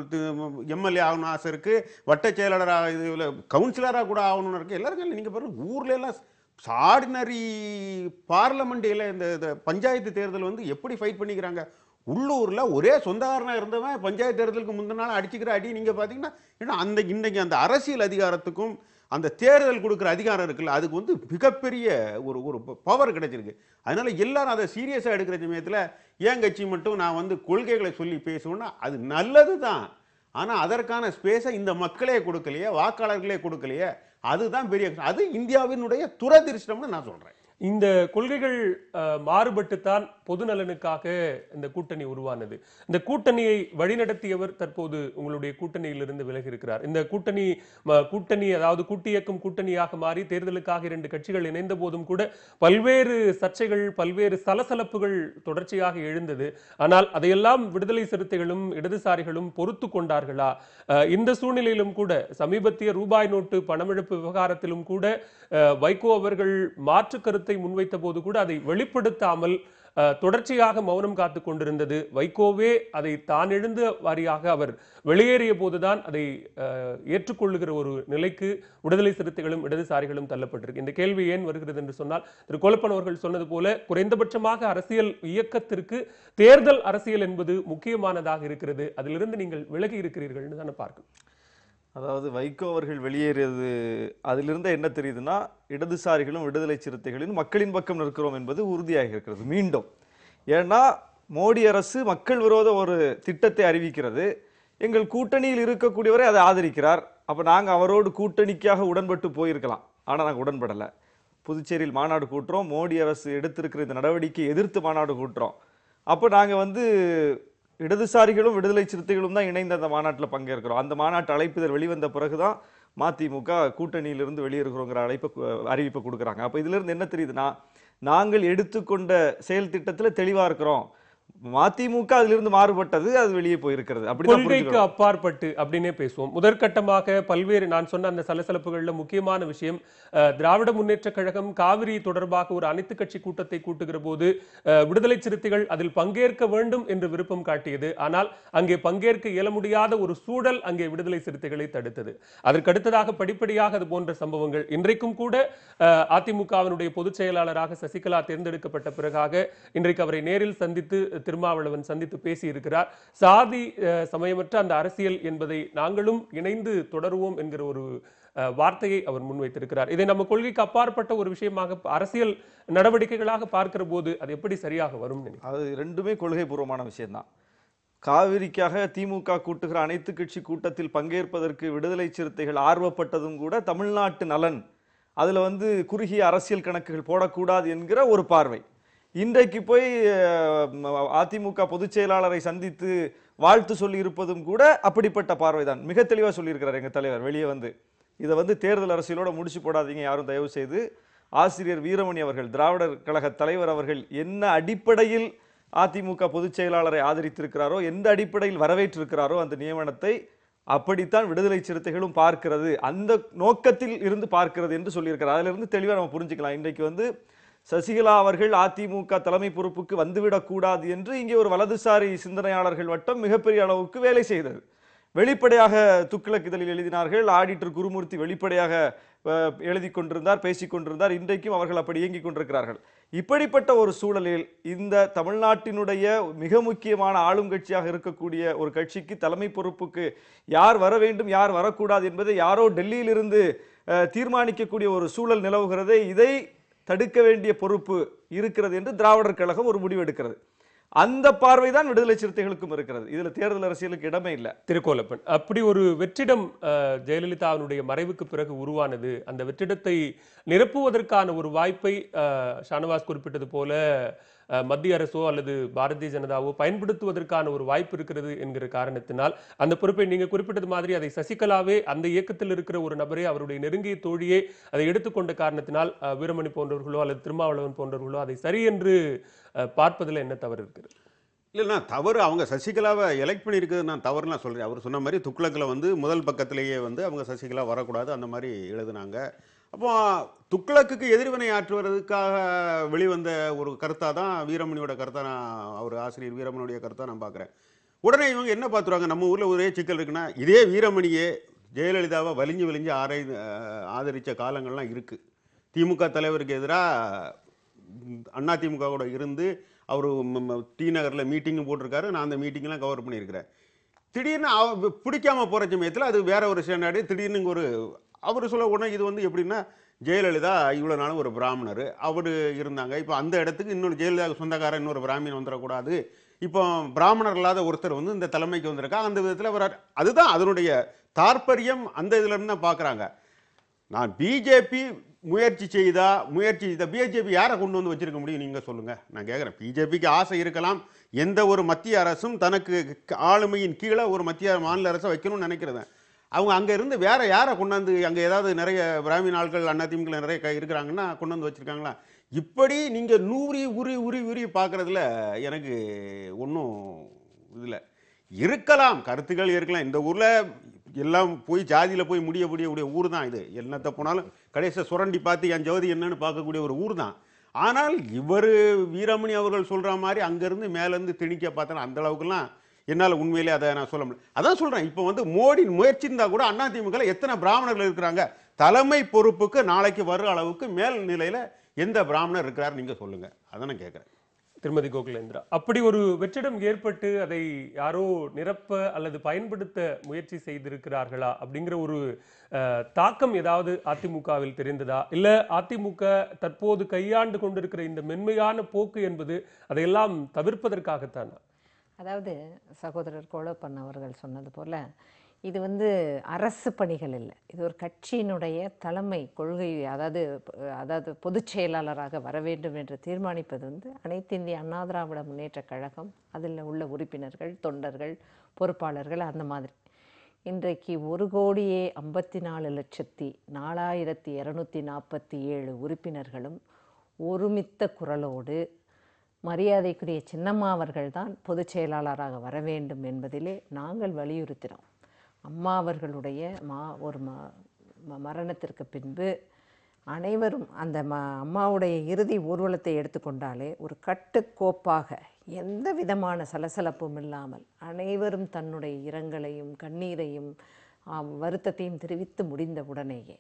எம்எல்ஏ ஆகணும் ஆசை இருக்கு வட்ட செயலாளராக இதுல கவுன்சிலராக கூட ஆகணும்னு இருக்கு எல்லாருக்கும் இல்லை நீங்க பாருங்க ஊர்ல எல்லாம் ஆர்டினரி பார்லமெண்ட்டில் இந்த இந்த பஞ்சாயத்து தேர்தல் வந்து எப்படி ஃபைட் பண்ணிக்கிறாங்க உள்ளூர்ல ஒரே சொந்தக்காரனா இருந்தவன் பஞ்சாயத்து தேர்தலுக்கு முந்தின நாள் அடிச்சுக்கிற அடி நீங்க பாத்தீங்கன்னா ஏன்னா அந்த இன்னைக்கு அந்த அரசியல் அதிகாரத்துக்கும் அந்த தேர்தல் கொடுக்குற அதிகாரம் இருக்குல்ல அதுக்கு வந்து மிகப்பெரிய ஒரு ஒரு பவர் கிடைச்சிருக்கு அதனால எல்லாரும் அதை சீரியஸாக எடுக்கிற சமயத்தில் ஏன் கட்சி மட்டும் நான் வந்து கொள்கைகளை சொல்லி பேசுவேன்னா அது நல்லது தான் ஆனால் அதற்கான ஸ்பேஸை இந்த மக்களே கொடுக்கலையே வாக்காளர்களே கொடுக்கலையே அதுதான் பெரிய அது இந்தியாவினுடைய துரதிர்ஷ்டம்னு நான் சொல்றேன் இந்த கொள்கைகள் அஹ், மாறுபட்டுத்தான் பொது நலனுக்காக இந்த கூட்டணி உருவானது இந்த கூட்டணியை வழிநடத்தியவர் தற்போது உங்களுடைய கூட்டணியிலிருந்து விலகி இருக்கிறார் இந்த கூட்டணி ம, கூட்டணி அதாவது கூட்டியக்கம் கூட்டணியாக மாறி தேர்தலுக்காக இரண்டு கட்சிகள் இணைந்த போதும் கூட பல்வேறு சர்ச்சைகள் பல்வேறு சலசலப்புகள் தொடர்ச்சியாக எழுந்தது ஆனால் அதையெல்லாம் விடுதலை சிறுத்தைகளும் இடதுசாரிகளும் பொறுத்து கொண்டார்களா அஹ், இந்த சூழ்நிலையிலும் கூட சமீபத்திய ரூபாய் நோட்டு பணமிழப்பு விவகாரத்திலும் கூட அஹ், வைகோ அவர்கள் மாற்று கருத்தை முன்வைத்த போது கூட அதை வெளிப்படுத்தாமல் அஹ், தொடர்ச்சியாக மௌனம் காத்து கொண்டிருந்தது வைகோவே அதை தான் எழுந்த வாரியாக அவர் வெளியேறிய போதுதான் அதை அஹ், ஏற்றுக்கொள்ளுகிற ஒரு நிலைக்கு விடுதலை சிறுத்தைகளும் இடதுசாரிகளும் தள்ளப்பட்டிருக்கு இந்த கேள்வி ஏன் வருகிறது என்று சொன்னால் திரு கோலப்பன் அவர்கள் சொன்னது போல குறைந்தபட்சமாக அரசியல் இயக்கத்திற்கு தேர்தல் அரசியல் என்பது முக்கியமானதாக இருக்கிறது அதிலிருந்து நீங்கள் விலகி இருக்கிறீர்கள்னு தானே பார்க்கணும் அதாவது வைகோ அவர்கள் வெளியேறியது அதிலிருந்து என்ன தெரியுதுன்னா இடதுசாரிகளும் விடுதலை சிறுத்தைகளும் மக்களின் பக்கம் நிற்கிறோம் என்பது உறுதியாக இருக்கிறது மீண்டும் ஏன்னா மோடி அரசு மக்கள் விரோத ஒரு திட்டத்தை அறிவிக்கிறது எங்கள் கூட்டணியில் இருக்கக்கூடியவரை அதை ஆதரிக்கிறார் அப்போ நாங்கள் அவரோடு கூட்டணிக்காக உடன்பட்டு போயிருக்கலாம் ஆனால் நாங்கள் உடன்படலை புதுச்சேரியில் மாநாடு கூட்டுறோம் மோடி அரசு எடுத்திருக்கிற இந்த நடவடிக்கையை எதிர்த்து மாநாடு கூட்டுறோம் அப்போ நாங்கள் வந்து இடதுசாரிகளும் விடுதலை சிறுத்தைகளும் தான் இணைந்து அந்த மாநாட்டில் பங்கேற்கிறோம் அந்த மாநாட்டு அழைப்புதல் வெளிவந்த பிறகுதான் மதிமுக கூட்டணியிலிருந்து வெளியேறுகிறோங்கிற அழைப்பை கு- அறிவிப்பை கொடுக்குறாங்க அப்போ இதிலிருந்து என்ன தெரியுதுன்னா நாங்கள் எடுத்துக்கொண்ட செயல் திட்டத்தில் தெளிவாக இருக்கிறோம் மதிமுக அதிலிருந்து மாறுபட்டது அது வெளியே போயிருக்கிறது அப்படிதான் கொள்கைக்கு புரிஞ்சுக்கணும். அப்பாற்பட்டு அப்படின்னே பேசுவோம் முதற்கட்டமாக பல்வேறு நான் சொன்ன அந்த சலசலப்புகள்ல முக்கியமான விஷயம் அஹ், திராவிட முன்னேற்ற கழகம் காவிரி தொடர்பாக ஒரு அனைத்து கட்சி கூட்டத்தை கூட்டுகிற போது அஹ், விடுதலை சிறுத்தைகள் அதில் பங்கேற்க வேண்டும் என்று விருப்பம் காட்டியது ஆனால் அங்கே பங்கேற்க இயல முடியாத ஒரு சூழல் அங்கே விடுதலை சிறுத்தைகளை தடுத்தது அதற்கடுத்ததாக படிப்படியாக அது போன்ற சம்பவங்கள் இன்றைக்கும் கூட அஹ், அதிமுகவினுடைய பொதுச் செயலாளராக சசிகலா தேர்ந்தெடுக்கப்பட்ட பிறகாக இன்றைக்கு அவரை நேரில் சந்தித்து திருமாவளவன் சந்தித்து பேசியிருக்கிறார் சாதி அஹ், சமயமற்ற அந்த அரசியல் என்பதை நாங்களும் இணைந்து தொடருவோம் என்கிற ஒரு அஹ், வார்த்தையை அவர் முன்வைத்திருக்கிறார் இதை நம்ம கொள்கைக்கு அப்பாற்பட்ட ஒரு விஷயமாக அரசியல் நடவடிக்கைகளாக பார்க்கிற போது அது எப்படி சரியாக வரும் நினைக்கிறேன் அது ரெண்டுமே கொள்கை பூர்வமான விஷயம்தான் காவிரிக்காக திமுக கூட்டுகிற அனைத்து கட்சி கூட்டத்தில் பங்கேற்பதற்கு விடுதலை சிறுத்தைகள் ஆர்வப்பட்டதும் கூட தமிழ்நாட்டு நலன் அதுல வந்து குறுகிய அரசியல் கணக்குகள் போடக்கூடாது என்கிற ஒரு பார்வை இன்றைக்கு போய் அஹ், ம- அதிமுக பொதுச் செயலாளரை சந்தித்து வாழ்த்து சொல்லி இருப்பதும் கூட அப்படிப்பட்ட பார்வைதான் மிக தெளிவா சொல்லியிருக்கிறார் எங்க தலைவர் வெளியே வந்து இதை வந்து தேர்தல் அரசியலோட முடிச்சு போடாதீங்க யாரும் தயவு செய்து ஆசிரியர் வீரமணி அவர்கள் திராவிடர் கழக தலைவர் அவர்கள் என்ன அடிப்படையில் அதிமுக பொதுச் செயலாளரை ஆதரித்திருக்கிறாரோ எந்த அடிப்படையில் வரவேற்றிருக்கிறாரோ அந்த நியமனத்தை அப்படித்தான் விடுதலை சிறுத்தைகளும் பார்க்கிறது அந்த நோக்கத்தில் இருந்து பார்க்கிறது என்று சொல்லியிருக்கிறார் அதிலிருந்து தெளிவாக நம்ம புரிஞ்சுக்கலாம் இன்றைக்கு வந்து சசிகலா அவர்கள் அதிமுக தலைமை பொறுப்புக்கு வந்துவிடக்கூடாது என்று இங்கே ஒரு வலதுசாரி சிந்தனையாளர்கள் வட்டம் மிகப்பெரிய அளவுக்கு வேலை செய்தது வெளிப்படையாக துக்ளக் இதழில் எழுதினார்கள் ஆடிட்டர் குருமூர்த்தி வெளிப்படையாக அஹ், எழுதி கொண்டிருந்தார் பேசிக் கொண்டிருந்தார் இன்றைக்கும் அவர்கள் அப்படி இயங்கிக் கொண்டிருக்கிறார்கள் இப்படிப்பட்ட ஒரு சூழலில் இந்த தமிழ்நாட்டினுடைய மிக முக்கியமான ஆளும் கட்சியாக இருக்கக்கூடிய ஒரு கட்சிக்கு தலைமை பொறுப்புக்கு யார் வர வேண்டும் யார் வரக்கூடாது என்பதை யாரோ டெல்லியிலிருந்து அஹ், தீர்மானிக்கக்கூடிய ஒரு சூழல் நிலவுகிறதே இதை தடுக்க வேண்டிய பொறுப்பு இருக்கிறது என்று திராவிடர் கழகம் ஒரு முடிவு எடுக்கிறது அந்த பார்வைதான் விடுதலை சிறுத்தைகளுக்கும் இருக்கிறது இதுல தேர்தல் அரசியலுக்கு இடமே இல்லை திருக்கோலப்பன் அப்படி ஒரு வெற்றிடம் அஹ், ஜெயலலிதாவினுடைய மறைவுக்கு பிறகு உருவானது அந்த வெற்றிடத்தை நிரப்புவதற்கான ஒரு வாய்ப்பை அஹ், ஷானவாஸ் குறிப்பிட்டது போல அஹ், மத்திய அரசோ அல்லது பாரதிய ஜனதாவோ பயன்படுத்துவதற்கான ஒரு வாய்ப்பு இருக்கிறது என்கிற காரணத்தினால் அந்த பொறுப்பை நீங்க குறிப்பிட்டது மாதிரி அதை சசிகலாவே அந்த இயக்கத்தில் இருக்கிற ஒரு நபரே அவருடைய நெருங்கிய தோழியே அதை எடுத்துக்கொண்ட காரணத்தினால் அஹ், வீரமணி போன்றவர்களோ அல்லது திருமாவளவன் போன்றவர்களோ அதை சரி என்று அஹ், பார்ப்பதில் என்ன தவறு இருக்கிறது இல்லைண்ணா தவறு அவங்க சசிகலாவை எலெக்ட் பண்ணியிருக்கிறது நான் தவறுலாம் சொல்கிறேன் அவர் சொன்ன மாதிரி துக்ளக்கில் வந்து முதல் பக்கத்திலேயே வந்து அவங்க சசிகலா வரக்கூடாது அந்த மாதிரி எழுதுனாங்க அப்போ துக்ளக்குக்கு எதிர்வினை ஆற்றுவதற்காக வெளிவந்த ஒரு கருத்தாக தான் வீரமணியோட கருத்தாக நான் அவர் ஆசிரியர் வீரமணியுடைய கருத்தாக நான் பார்க்குறேன் உடனே இவங்க என்ன பார்த்துருவாங்க நம்ம ஊரில் ஒரே சிக்கல் இருக்குன்னா இதே வீரமணியே ஜெயலலிதாவை வலிஞ்சு வலிஞ்சு ஆரை ஆதரித்த காலங்கள்லாம் இருக்குது திமுக தலைவருக்கு எதிராக அண்ணா திமுக கூட இருந்து அவர் டி நகரில் மீட்டிங்கும் போட்டிருக்காரு நான் அந்த மீட்டிங்லாம் கவர் பண்ணியிருக்கிறேன் திடீர்னு அவ பிடிக்காம போகிற சமயத்தில் அது வேற ஒரு ஸ்டாண்டர்டு திடீர்னு இங்க ஒரு அவர் சொல்ல உடனே இது வந்து எப்படின்னா ஜெயலலிதா இவ்வளோ நாளும் ஒரு பிராமணர் அவர் இருந்தாங்க இப்போ அந்த இடத்துக்கு இன்னொரு ஜெயலலிதா சொந்தக்காரன் இன்னொரு பிராமின் வந்துடக்கூடாது இப்போ பிராமணர் இல்லாத ஒருத்தர் வந்து இந்த தலைமைக்கு வந்திருக்கா அந்த விதத்தில் அவர் அதுதான் அதனுடைய தாற்பயம் அந்த இதுல இருந்து தான் பார்க்குறாங்க நான் பிஜேபி முயற்சி செய்தா முயற்சி செய்தா பிஜேபி யாரை கொண்டு வந்து வச்சிருக்க முடியும் நீங்க சொல்லுங்க நான் கேட்குறேன் பிஜேபிக்கு ஆசை இருக்கலாம் எந்த ஒரு மத்திய அரசும் தனக்கு க- ஆளுமையின் கீழே ஒரு மத்திய மாநில அரசை வைக்கணும்னு நினைக்கிறேன் அவங்க அங்க இருந்து வேற யாரை கொண்டாந்து அங்க ஏதாவது நிறைய பிராமின் ஆட்கள் அதிமுக நிறைய க- இருக்கிறாங்கன்னா கொண்டு வந்து வச்சிருக்காங்களா இப்படி நீங்க நூறி உரி உரி உரி பார்க்கறதுல எனக்கு ஒன்றும் இதில் இருக்கலாம் கருத்துக்கள் இருக்கலாம் இந்த ஊர்ல எல்லாம் போய் ஜாதியில போய் முடிய முடிய கூடிய ஊர் தான் இது என்னத்தை போனாலும் கடைசியாக சுரண்டி பார்த்து என் ஜோதி என்னன்னு பார்க்கக்கூடிய ஒரு ஊர் தான் ஆனால் இவர் வீரமணி அவர்கள் சொல்ற மாதிரி அங்கேருந்து மேலேருந்து திணிக்க பார்த்தா அந்த அளவுக்குலாம் என்னால் உண்மையிலே அதை நான் சொல்ல முடியல அதான் சொல்றேன் இப்போ வந்து மோடி முயற்சி இருந்தா கூட அதிமுக எத்தனை பிராமணர்கள் இருக்கிறாங்க தலைமை பொறுப்புக்கு நாளைக்கு வரும் அளவுக்கு மேல் நிலையில எந்த பிராமணர் இருக்கிறார் நீங்க சொல்லுங்க அதை நான் கேட்குறேன் திருமதி கோகுலேந்திரா அப்படி ஒரு வெற்றிடம் ஏற்பட்டு அதை யாரோ நிரப்ப அல்லது பயன்படுத்த முயற்சி செய்திருக்கிறார்களா அப்படிங்கிற ஒரு அஹ், தாக்கம் ஏதாவது அதிமுகவில் தெரிந்ததா இல்ல அதிமுக தற்போது கையாண்டு கொண்டிருக்கிற இந்த மென்மையான போக்கு என்பது அதையெல்லாம் தவிர்ப்பதற்காகத்தானா அதாவது சகோதரர் கோலப்பன் அவர்கள் சொன்னது போல இது வந்து அரசு பணிகள் இல்லை இது ஒரு கட்சியினுடைய தலைமை கொள்கை அதாவது அதாவது பொதுச் செயலாளராக வர வேண்டும் என்று தீர்மானிப்பது வந்து அனைத்து இந்திய அண்ணா திராவிட முன்னேற்றக் கழகம் அதில் உள்ள உறுப்பினர்கள் தொண்டர்கள் பொறுப்பாளர்கள் அந்த மாதிரி இன்றைக்கு ஒரு கோடியே ஐம்பத்தி நாலு லட்சத்தி நாலாயிரத்தி இரநூத்தி நாற்பத்தி ஏழு உறுப்பினர்களும் ஒருமித்த குரலோடு மரியாதைக்குரிய சின்னம்மா அவர்கள்தான் பொதுச் செயலாளராக வர வேண்டும் என்பதிலே நாங்கள் வலியுறுத்தினோம் அம்மா அவர்களுடைய மா ஒரு ம ம- மரணத்திற்கு பின்பு அனைவரும் அந்த ம அம்மாவுடைய இறுதி ஊர்வலத்தை எடுத்துக்கொண்டாலே ஒரு கட்டுக்கோப்பாக எந்த விதமான சலசலப்பும் இல்லாமல் அனைவரும் தன்னுடைய இரங்கலையும் கண்ணீரையும் ஆ, வருத்தத்தையும் தெரிவித்து முடிந்த உடனேயே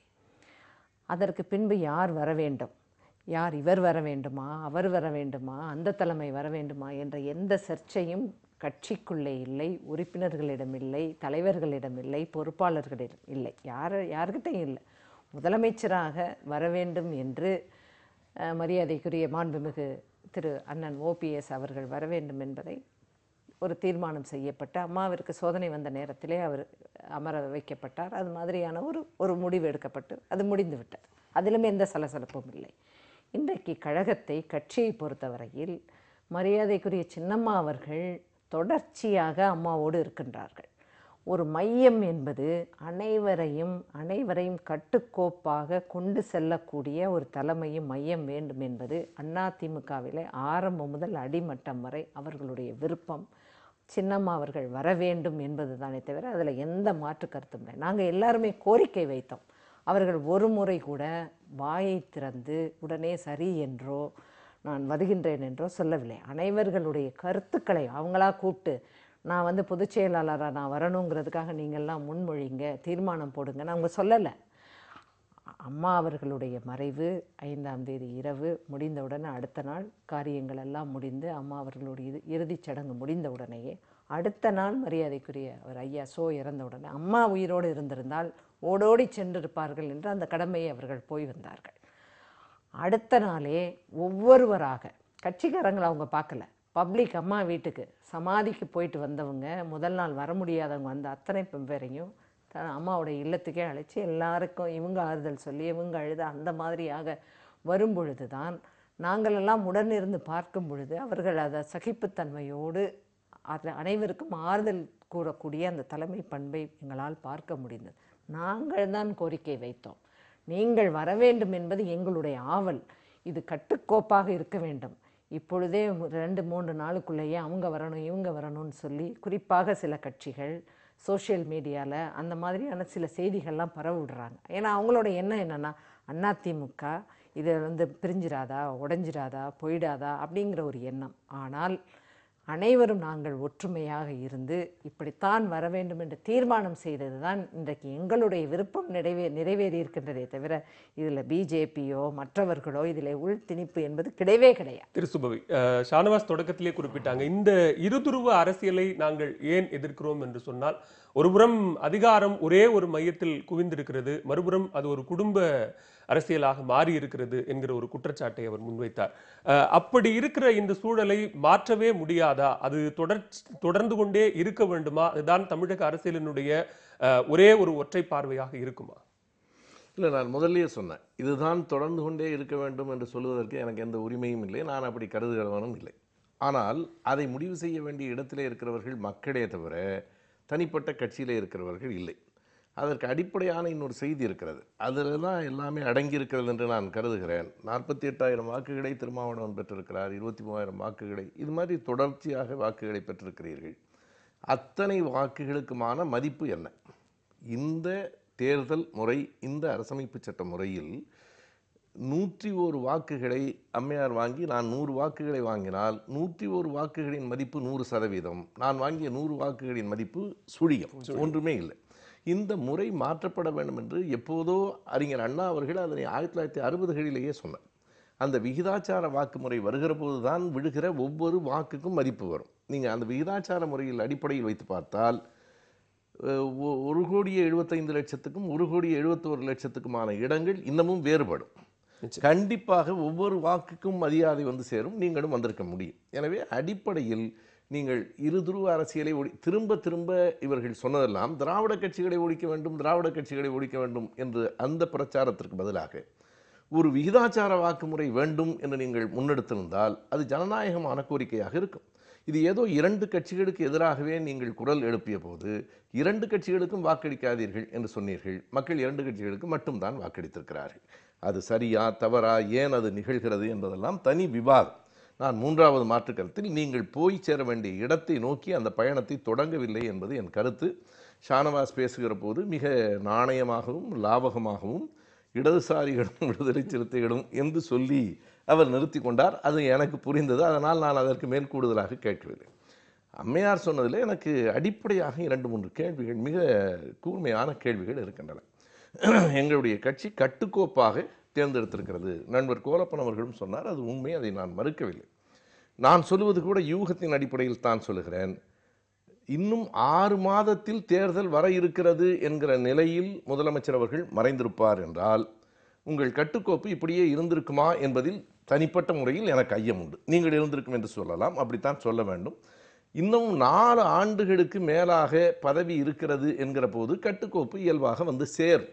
அதற்கு பின்பு யார் வர வேண்டும் யார் இவர் வர வேண்டுமா அவர் வர வேண்டுமா அந்த தலைமை வர வேண்டுமா என்ற எந்த சர்ச்சையும் கட்சிக்குள்ளே இல்லை உறுப்பினர்களிடம் இல்லை தலைவர்களிடம் இல்லை பொறுப்பாளர்களிடம் இல்லை யார் யார்கிட்டையும் இல்லை முதலமைச்சராக வர வேண்டும் என்று அஹ், மரியாதைக்குரிய மாண்புமிகு திரு அண்ணன் ஓபிஎஸ் அவர்கள் வர வேண்டும் என்பதை ஒரு தீர்மானம் செய்யப்பட்டு அம்மாவிற்கு சோதனை வந்த நேரத்திலே அவர் அமர வைக்கப்பட்டார் அது மாதிரியான ஒரு ஒரு முடிவு எடுக்கப்பட்டு அது முடிந்து விட்டது அதிலும் எந்த சலசலப்பும் இல்லை இன்றைக்கு கழகத்தை கட்சியை பொறுத்தவரையில் மரியாதைக்குரிய சின்னம்மா அவர்கள் தொடர்ச்சியாக அம்மாவோடு இருக்கின்றார்கள் ஒரு மையம் என்பது அனைவரையும் அனைவரையும் கட்டுக்கோப்பாக கொண்டு செல்லக்கூடிய ஒரு தலைமையும் மையம் வேண்டும் என்பது அதிமுகவிலே ஆரம்பம் முதல் அடிமட்டம் வரை அவர்களுடைய விருப்பம் சின்னம்மா அவர்கள் வர வேண்டும் என்பது தானே தவிர அதில் எந்த மாற்று கருத்தும் இல்லை நாங்கள் எல்லாருமே கோரிக்கை வைத்தோம் அவர்கள் ஒரு முறை கூட வாயை திறந்து உடனே சரி என்றோ நான் வருகின்றேன் என்றோ சொல்லவில்லை அனைவர்களுடைய கருத்துக்களை அவங்களா கூப்பிட்டு நான் வந்து பொதுச் செயலாளராக நான் வரணுங்கிறதுக்காக நீங்கள்லாம் முன்மொழிங்க தீர்மானம் போடுங்கன்னு அவங்க சொல்லலை அம்மா அவர்களுடைய மறைவு ஐந்தாம் தேதி இரவு முடிந்தவுடனே அடுத்த நாள் காரியங்கள் எல்லாம் முடிந்து அம்மா அவர்களுடைய இது இறுதிச் சடங்கு முடிந்த உடனேயே அடுத்த நாள் மரியாதைக்குரிய அவர் ஐயா சோ இறந்த உடனே அம்மா உயிரோடு இருந்திருந்தால் ஓடோடி சென்றிருப்பார்கள் என்று அந்த கடமையை அவர்கள் போய் வந்தார்கள் அடுத்த நாளே ஒவ்வொருவராக கட்சிக்காரங்களை அவங்க பார்க்கல பப்ளிக் அம்மா வீட்டுக்கு சமாதிக்கு போயிட்டு வந்தவங்க முதல் நாள் வர முடியாதவங்க வந்த அத்தனை பேரையும் த அம்மாவுடைய இல்லத்துக்கே அழைச்சி எல்லாருக்கும் இவங்க ஆறுதல் சொல்லி இவங்க அழுத அந்த மாதிரியாக வரும் பொழுது தான் நாங்களெல்லாம் உடனிருந்து பார்க்கும் பொழுது அவர்கள் அதை சகிப்புத்தன்மையோடு அதில் அனைவருக்கும் ஆறுதல் கூறக்கூடிய அந்த தலைமை பண்பை எங்களால் பார்க்க முடிந்தது நாங்கள் தான் கோரிக்கை வைத்தோம் நீங்கள் வர வேண்டும் என்பது எங்களுடைய ஆவல் இது கட்டுக்கோப்பாக இருக்க வேண்டும் இப்பொழுதே மு- ரெண்டு மூன்று நாளுக்குள்ளேயே அவங்க வரணும் இவங்க வரணும்னு சொல்லி குறிப்பாக சில கட்சிகள் சோஷியல் மீடியாவில் அந்த மாதிரியான சில செய்திகள்லாம் பரவ விடுறாங்க ஏன்னா அவங்களோட எண்ணம் என்னென்னா அதிமுக இது வந்து பிரிஞ்சிராதா உடைஞ்சிராதா போயிடாதா அப்படிங்கிற ஒரு எண்ணம் ஆனால் அனைவரும் நாங்கள் ஒற்றுமையாக இருந்து இப்படித்தான் வர வேண்டும் என்று தீர்மானம் செய்தது தான் இன்றைக்கு எங்களுடைய விருப்பம் நிறைவே நிறைவேறி இருக்கின்றதே தவிர இதில் பிஜேபியோ மற்றவர்களோ இதில் உள் திணிப்பு என்பது கிடையவே கிடையாது திரு சுபவி அஹ், ஷானவாஸ் தொடக்கத்திலே குறிப்பிட்டாங்க இந்த இருதுருவ அரசியலை நாங்கள் ஏன் எதிர்க்கிறோம் என்று சொன்னால் ஒருபுறம் அதிகாரம் ஒரே ஒரு மையத்தில் குவிந்திருக்கிறது மறுபுறம் அது ஒரு குடும்ப அரசியலாக மாறி இருக்கிறது என்கிற ஒரு குற்றச்சாட்டை அவர் முன்வைத்தார் அஹ், அப்படி இருக்கிற இந்த சூழலை மாற்றவே முடியாதா அது தொடர் தொடர்ந்து கொண்டே இருக்க வேண்டுமா அதுதான் தமிழக அரசியலினுடைய அஹ், ஒரே ஒரு ஒற்றை பார்வையாக இருக்குமா இல்லை நான் முதல்லயே சொன்னேன் இதுதான் தொடர்ந்து கொண்டே இருக்க வேண்டும் என்று சொல்வதற்கு எனக்கு எந்த உரிமையும் இல்லை நான் அப்படி கருதுகிறவனும் இல்லை ஆனால் அதை முடிவு செய்ய வேண்டிய இடத்திலே இருக்கிறவர்கள் மக்களே தவிர தனிப்பட்ட கட்சியிலே இருக்கிறவர்கள் இல்லை அதற்கு அடிப்படையான இன்னொரு செய்தி இருக்கிறது அதில் தான் எல்லாமே அடங்கி இருக்கிறது என்று நான் கருதுகிறேன் நாற்பத்தி எட்டாயிரம் வாக்குகளை திருமாவளவன் பெற்றிருக்கிறார் இருபத்தி மூவாயிரம் வாக்குகளை இது மாதிரி தொடர்ச்சியாக வாக்குகளை பெற்றிருக்கிறீர்கள் அத்தனை வாக்குகளுக்குமான மதிப்பு என்ன இந்த தேர்தல் முறை இந்த அரசமைப்பு சட்ட முறையில் நூற்றி ஒரு வாக்குகளை அம்மையார் வாங்கி நான் நூறு வாக்குகளை வாங்கினால் நூற்றி ஒரு வாக்குகளின் மதிப்பு நூறு சதவீதம் நான் வாங்கிய நூறு வாக்குகளின் மதிப்பு சுழியம் ஒன்றுமே இல்லை இந்த முறை மாற்றப்பட வேண்டும் என்று எப்போதோ அறிஞர் அண்ணா அவர்கள் அதனை ஆயிரத்தி தொள்ளாயிரத்தி அறுபதுகளிலேயே சொன்னார் அந்த விகிதாச்சார வாக்கு முறை வருகிற போது தான் விழுகிற ஒவ்வொரு வாக்குக்கும் மதிப்பு வரும் நீங்கள் அந்த விகிதாச்சார முறையில் அடிப்படையில் வைத்து பார்த்தால் அஹ், ஒ- ஒரு கோடியே எழுபத்தைந்து லட்சத்துக்கும் ஒரு கோடியே எழுபத்தோரு லட்சத்துக்குமான இடங்கள் இன்னமும் வேறுபடும் கண்டிப்பாக ஒவ்வொரு வாக்குக்கும் மரியாதை வந்து சேரும் நீங்களும் வந்திருக்க முடியும் எனவே அடிப்படையில் நீங்கள் இருதுருவ அரசியலை ஒழி திரும்ப திரும்ப இவர்கள் சொன்னதெல்லாம் திராவிட கட்சிகளை ஒழிக்க வேண்டும் திராவிட கட்சிகளை ஒழிக்க வேண்டும் என்று அந்த பிரச்சாரத்திற்கு பதிலாக ஒரு விகிதாச்சார வாக்குமுறை வேண்டும் என்று நீங்கள் முன்னெடுத்திருந்தால் அது ஜனநாயகமான கோரிக்கையாக இருக்கும் இது ஏதோ இரண்டு கட்சிகளுக்கு எதிராகவே நீங்கள் குரல் எழுப்பிய போது இரண்டு கட்சிகளுக்கும் வாக்களிக்காதீர்கள் என்று சொன்னீர்கள் மக்கள் இரண்டு கட்சிகளுக்கு மட்டும்தான் வாக்களித்திருக்கிறார்கள் அது சரியா தவறா ஏன் அது நிகழ்கிறது என்பதெல்லாம் தனி விவாதம் நான் மூன்றாவது மாற்றுக் கருத்தில் நீங்கள் போய் சேர வேண்டிய இடத்தை நோக்கி அந்த பயணத்தை தொடங்கவில்லை என்பது என் கருத்து ஷானவாஸ் பேசுகிற போது மிக நாணயமாகவும் லாவகமாகவும் இடதுசாரிகளும் விடுதலை சிறுத்தைகளும் என்று சொல்லி அவர் நிறுத்தி கொண்டார் அது எனக்கு புரிந்தது அதனால் நான் அதற்கு மேல் கூடுதலாக கேட்கவில்லை அம்மையார் சொன்னதில் எனக்கு அடிப்படையாக இரண்டு மூன்று கேள்விகள் மிக கூர்மையான கேள்விகள் இருக்கின்றன எங்களுடைய கட்சி கட்டுக்கோப்பாக தேர்ந்தெடுத்திருக்கிறது நண்பர் கோலப்பன் அவர்களும் சொன்னார் அது உண்மை அதை நான் மறுக்கவில்லை நான் சொல்லுவது கூட யூகத்தின் அடிப்படையில் தான் சொல்லுகிறேன் இன்னும் ஆறு மாதத்தில் தேர்தல் வர இருக்கிறது என்கிற நிலையில் முதலமைச்சர் அவர்கள் மறைந்திருப்பார் என்றால் உங்கள் கட்டுக்கோப்பு இப்படியே இருந்திருக்குமா என்பதில் தனிப்பட்ட முறையில் எனக்கு ஐயம் உண்டு நீங்கள் இருந்திருக்கும் என்று சொல்லலாம் அப்படித்தான் சொல்ல வேண்டும் இன்னும் நாலு ஆண்டுகளுக்கு மேலாக பதவி இருக்கிறது என்கிற போது கட்டுக்கோப்பு இயல்பாக வந்து சேரும்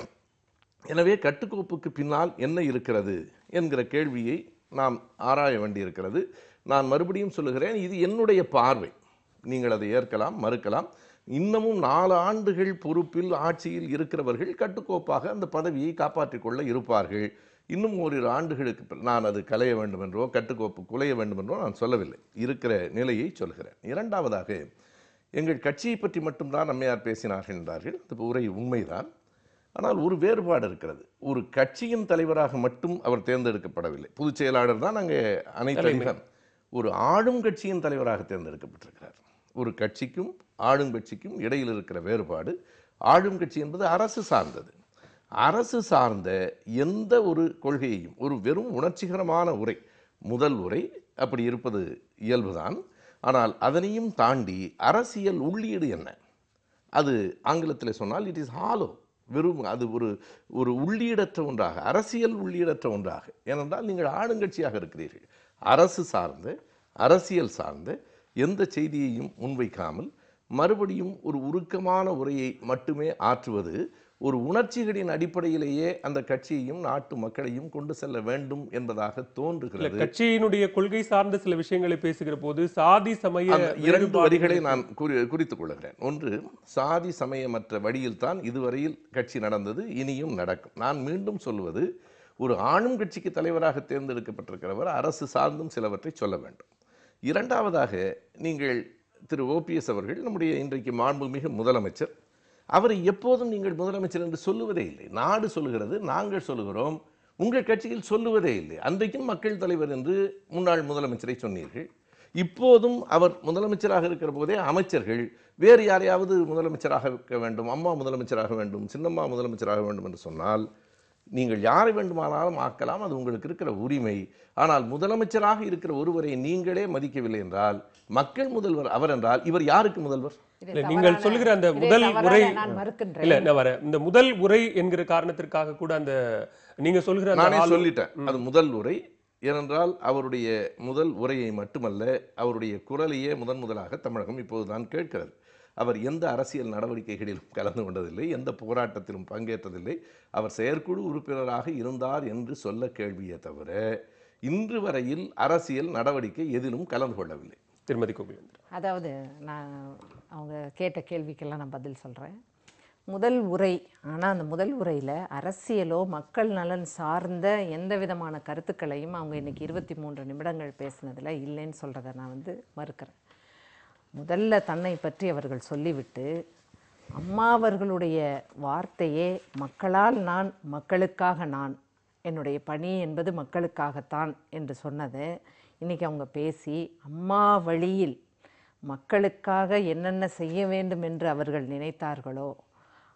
எனவே கட்டுக்கோப்புக்கு பின்னால் என்ன இருக்கிறது என்கிற கேள்வியை நாம் ஆராய வேண்டியிருக்கிறது நான் மறுபடியும் சொல்லுகிறேன் இது என்னுடைய பார்வை நீங்கள் அதை ஏற்கலாம் மறுக்கலாம் இன்னமும் நாலு ஆண்டுகள் பொறுப்பில் ஆட்சியில் இருக்கிறவர்கள் கட்டுக்கோப்பாக அந்த பதவியை காப்பாற்றிக் கொள்ள இருப்பார்கள் இன்னும் ஓரிரு ஆண்டுகளுக்கு பிற- நான் அது கலைய வேண்டும் என்றோ கட்டுக்கோப்பு குலைய வேண்டும் என்றோ நான் சொல்லவில்லை இருக்கிற நிலையை சொல்கிறேன் இரண்டாவதாக எங்கள் கட்சியை பற்றி மட்டும்தான் அம்மையார் பேசினார்கள் என்றார்கள் இந்த உரை உண்மைதான் ஆனால் ஒரு வேறுபாடு இருக்கிறது ஒரு கட்சியின் தலைவராக மட்டும் அவர் தேர்ந்தெடுக்கப்படவில்லை பொதுச் செயலாளர் தான் அங்கே அனைத்து அதிகாரம் ஒரு ஆளும் கட்சியின் தலைவராக தேர்ந்தெடுக்கப்பட்டிருக்கிறார் ஒரு கட்சிக்கும் ஆளும் கட்சிக்கும் இடையில் இருக்கிற வேறுபாடு ஆளும் கட்சி என்பது அரசு சார்ந்தது அரசு சார்ந்த எந்த ஒரு கொள்கையையும் ஒரு வெறும் உணர்ச்சிகரமான உரை முதல் உரை அப்படி இருப்பது இயல்புதான் ஆனால் அதனையும் தாண்டி அரசியல் உள்ளீடு என்ன அது ஆங்கிலத்தில் சொன்னால் இட் இஸ் ஹாலோ வெறும் அது ஒரு ஒரு உள்ளீடற்ற ஒன்றாக அரசியல் உள்ளீடற்ற ஒன்றாக ஏனென்றால் நீங்கள் ஆளுங்கட்சியாக இருக்கிறீர்கள் அரசு சார்ந்த அரசியல் சார்ந்த எந்த செய்தியையும் முன்வைக்காமல் மறுபடியும் ஒரு உருக்கமான உரையை மட்டுமே ஆற்றுவது ஒரு உணர்ச்சிகளின் அடிப்படையிலேயே அந்த கட்சியையும் நாட்டு மக்களையும் கொண்டு செல்ல வேண்டும் என்பதாக இல்ல தோன்றுகிறது கட்சியினுடைய கொள்கை சார்ந்த சில விஷயங்களை பேசுகிற போது சாதி சமய அந்த இரண்டு வேறுபாடுகளை- வரிகளை நான் குறி குறித்துக் கொள்கிறேன் ஒன்று சாதி சமயமற்ற வழியில் தான் இதுவரையில் கட்சி நடந்தது இனியும் நடக்கும் நான் மீண்டும் சொல்வது ஒரு ஆளும் கட்சிக்கு தலைவராக தேர்ந்தெடுக்கப்பட்டிருக்கிறவர் அரசு சார்ந்தும் சிலவற்றை சொல்ல வேண்டும் இரண்டாவதாக நீங்கள் திரு ஓபிஎஸ் அவர்கள் நம்முடைய இன்றைக்கு மாண்புமிகு முதலமைச்சர் அவரை எப்போதும் நீங்கள் முதலமைச்சர் என்று சொல்லுவதே இல்லை நாடு சொல்லுகிறது நாங்கள் சொல்லுகிறோம் உங்கள் கட்சியில் சொல்லுவதே இல்லை அன்றைக்கும் மக்கள் தலைவர் என்று முன்னாள் முதலமைச்சரை சொன்னீர்கள் இப்போதும் அவர் முதலமைச்சராக இருக்கிற போதே அமைச்சர்கள் வேறு யாரையாவது முதலமைச்சராக இருக்க வேண்டும் அம்மா முதலமைச்சராக வேண்டும் சின்னம்மா முதலமைச்சராக வேண்டும் என்று சொன்னால் நீங்கள் யாரை வேண்டுமானாலும் ஆக்கலாம் அது உங்களுக்கு இருக்கிற உரிமை ஆனால் முதலமைச்சராக இருக்கிற ஒருவரை நீங்களே மதிக்கவில்லை என்றால் மக்கள் முதல்வர் அவர் என்றால் இவர் யாருக்கு முதல்வர் இது இல்ல, நீங்கள் தவறான- சொல்லுகிற அந்த இதை முதல் தவறாக உரை நான் மறுக்கின்றேன் இல்ல நான் வரேன் இந்த முதல் உரை என்கிற காரணத்திற்காக கூட அந்த நீங்க சொல்கிற அந்த நானே ஆளு- சொல்லிட்டேன் அது முதல் உரை ஏனென்றால் அவருடைய முதல் உரையை மட்டுமல்ல அவருடைய குரலையே முதன் முதலாக தமிழகம் இப்போதுதான் கேட்கிறது அவர் எந்த அரசியல் நடவடிக்கைகளிலும் கலந்து கொண்டதில்லை எந்த போராட்டத்திலும் பங்கேற்றதில்லை அவர் செயற்குழு உறுப்பினராக இருந்தார் என்று சொல்ல கேள்வியே தவிர இன்று வரையில் அரசியல் நடவடிக்கை எதிலும் கலந்து கொள்ளவில்லை திருமதி கோகுலேந்திரா அதாவது நான் அவங்க கேட்ட கேள்விக்கெல்லாம் நான் பதில் சொல்கிறேன் முதல் உரை ஆனால் அந்த முதல் உரையில் அரசியலோ மக்கள் நலன் சார்ந்த எந்த விதமான கருத்துக்களையும் அவங்க இன்னைக்கு இருபத்தி மூன்று நிமிடங்கள் பேசினதில் இல்லைன்னு சொல்கிறத நான் வந்து மறுக்கிறேன் முதல்ல தன்னை பற்றி அவர்கள் சொல்லிவிட்டு அம்மா அவர்களுடைய வார்த்தையே மக்களால் நான் மக்களுக்காக நான் என்னுடைய பணி என்பது மக்களுக்காகத்தான் என்று சொன்னது இன்றைக்கி அவங்க பேசி அம்மா வழியில் மக்களுக்காக என்னென்ன செய்ய வேண்டும் என்று அவர்கள் நினைத்தார்களோ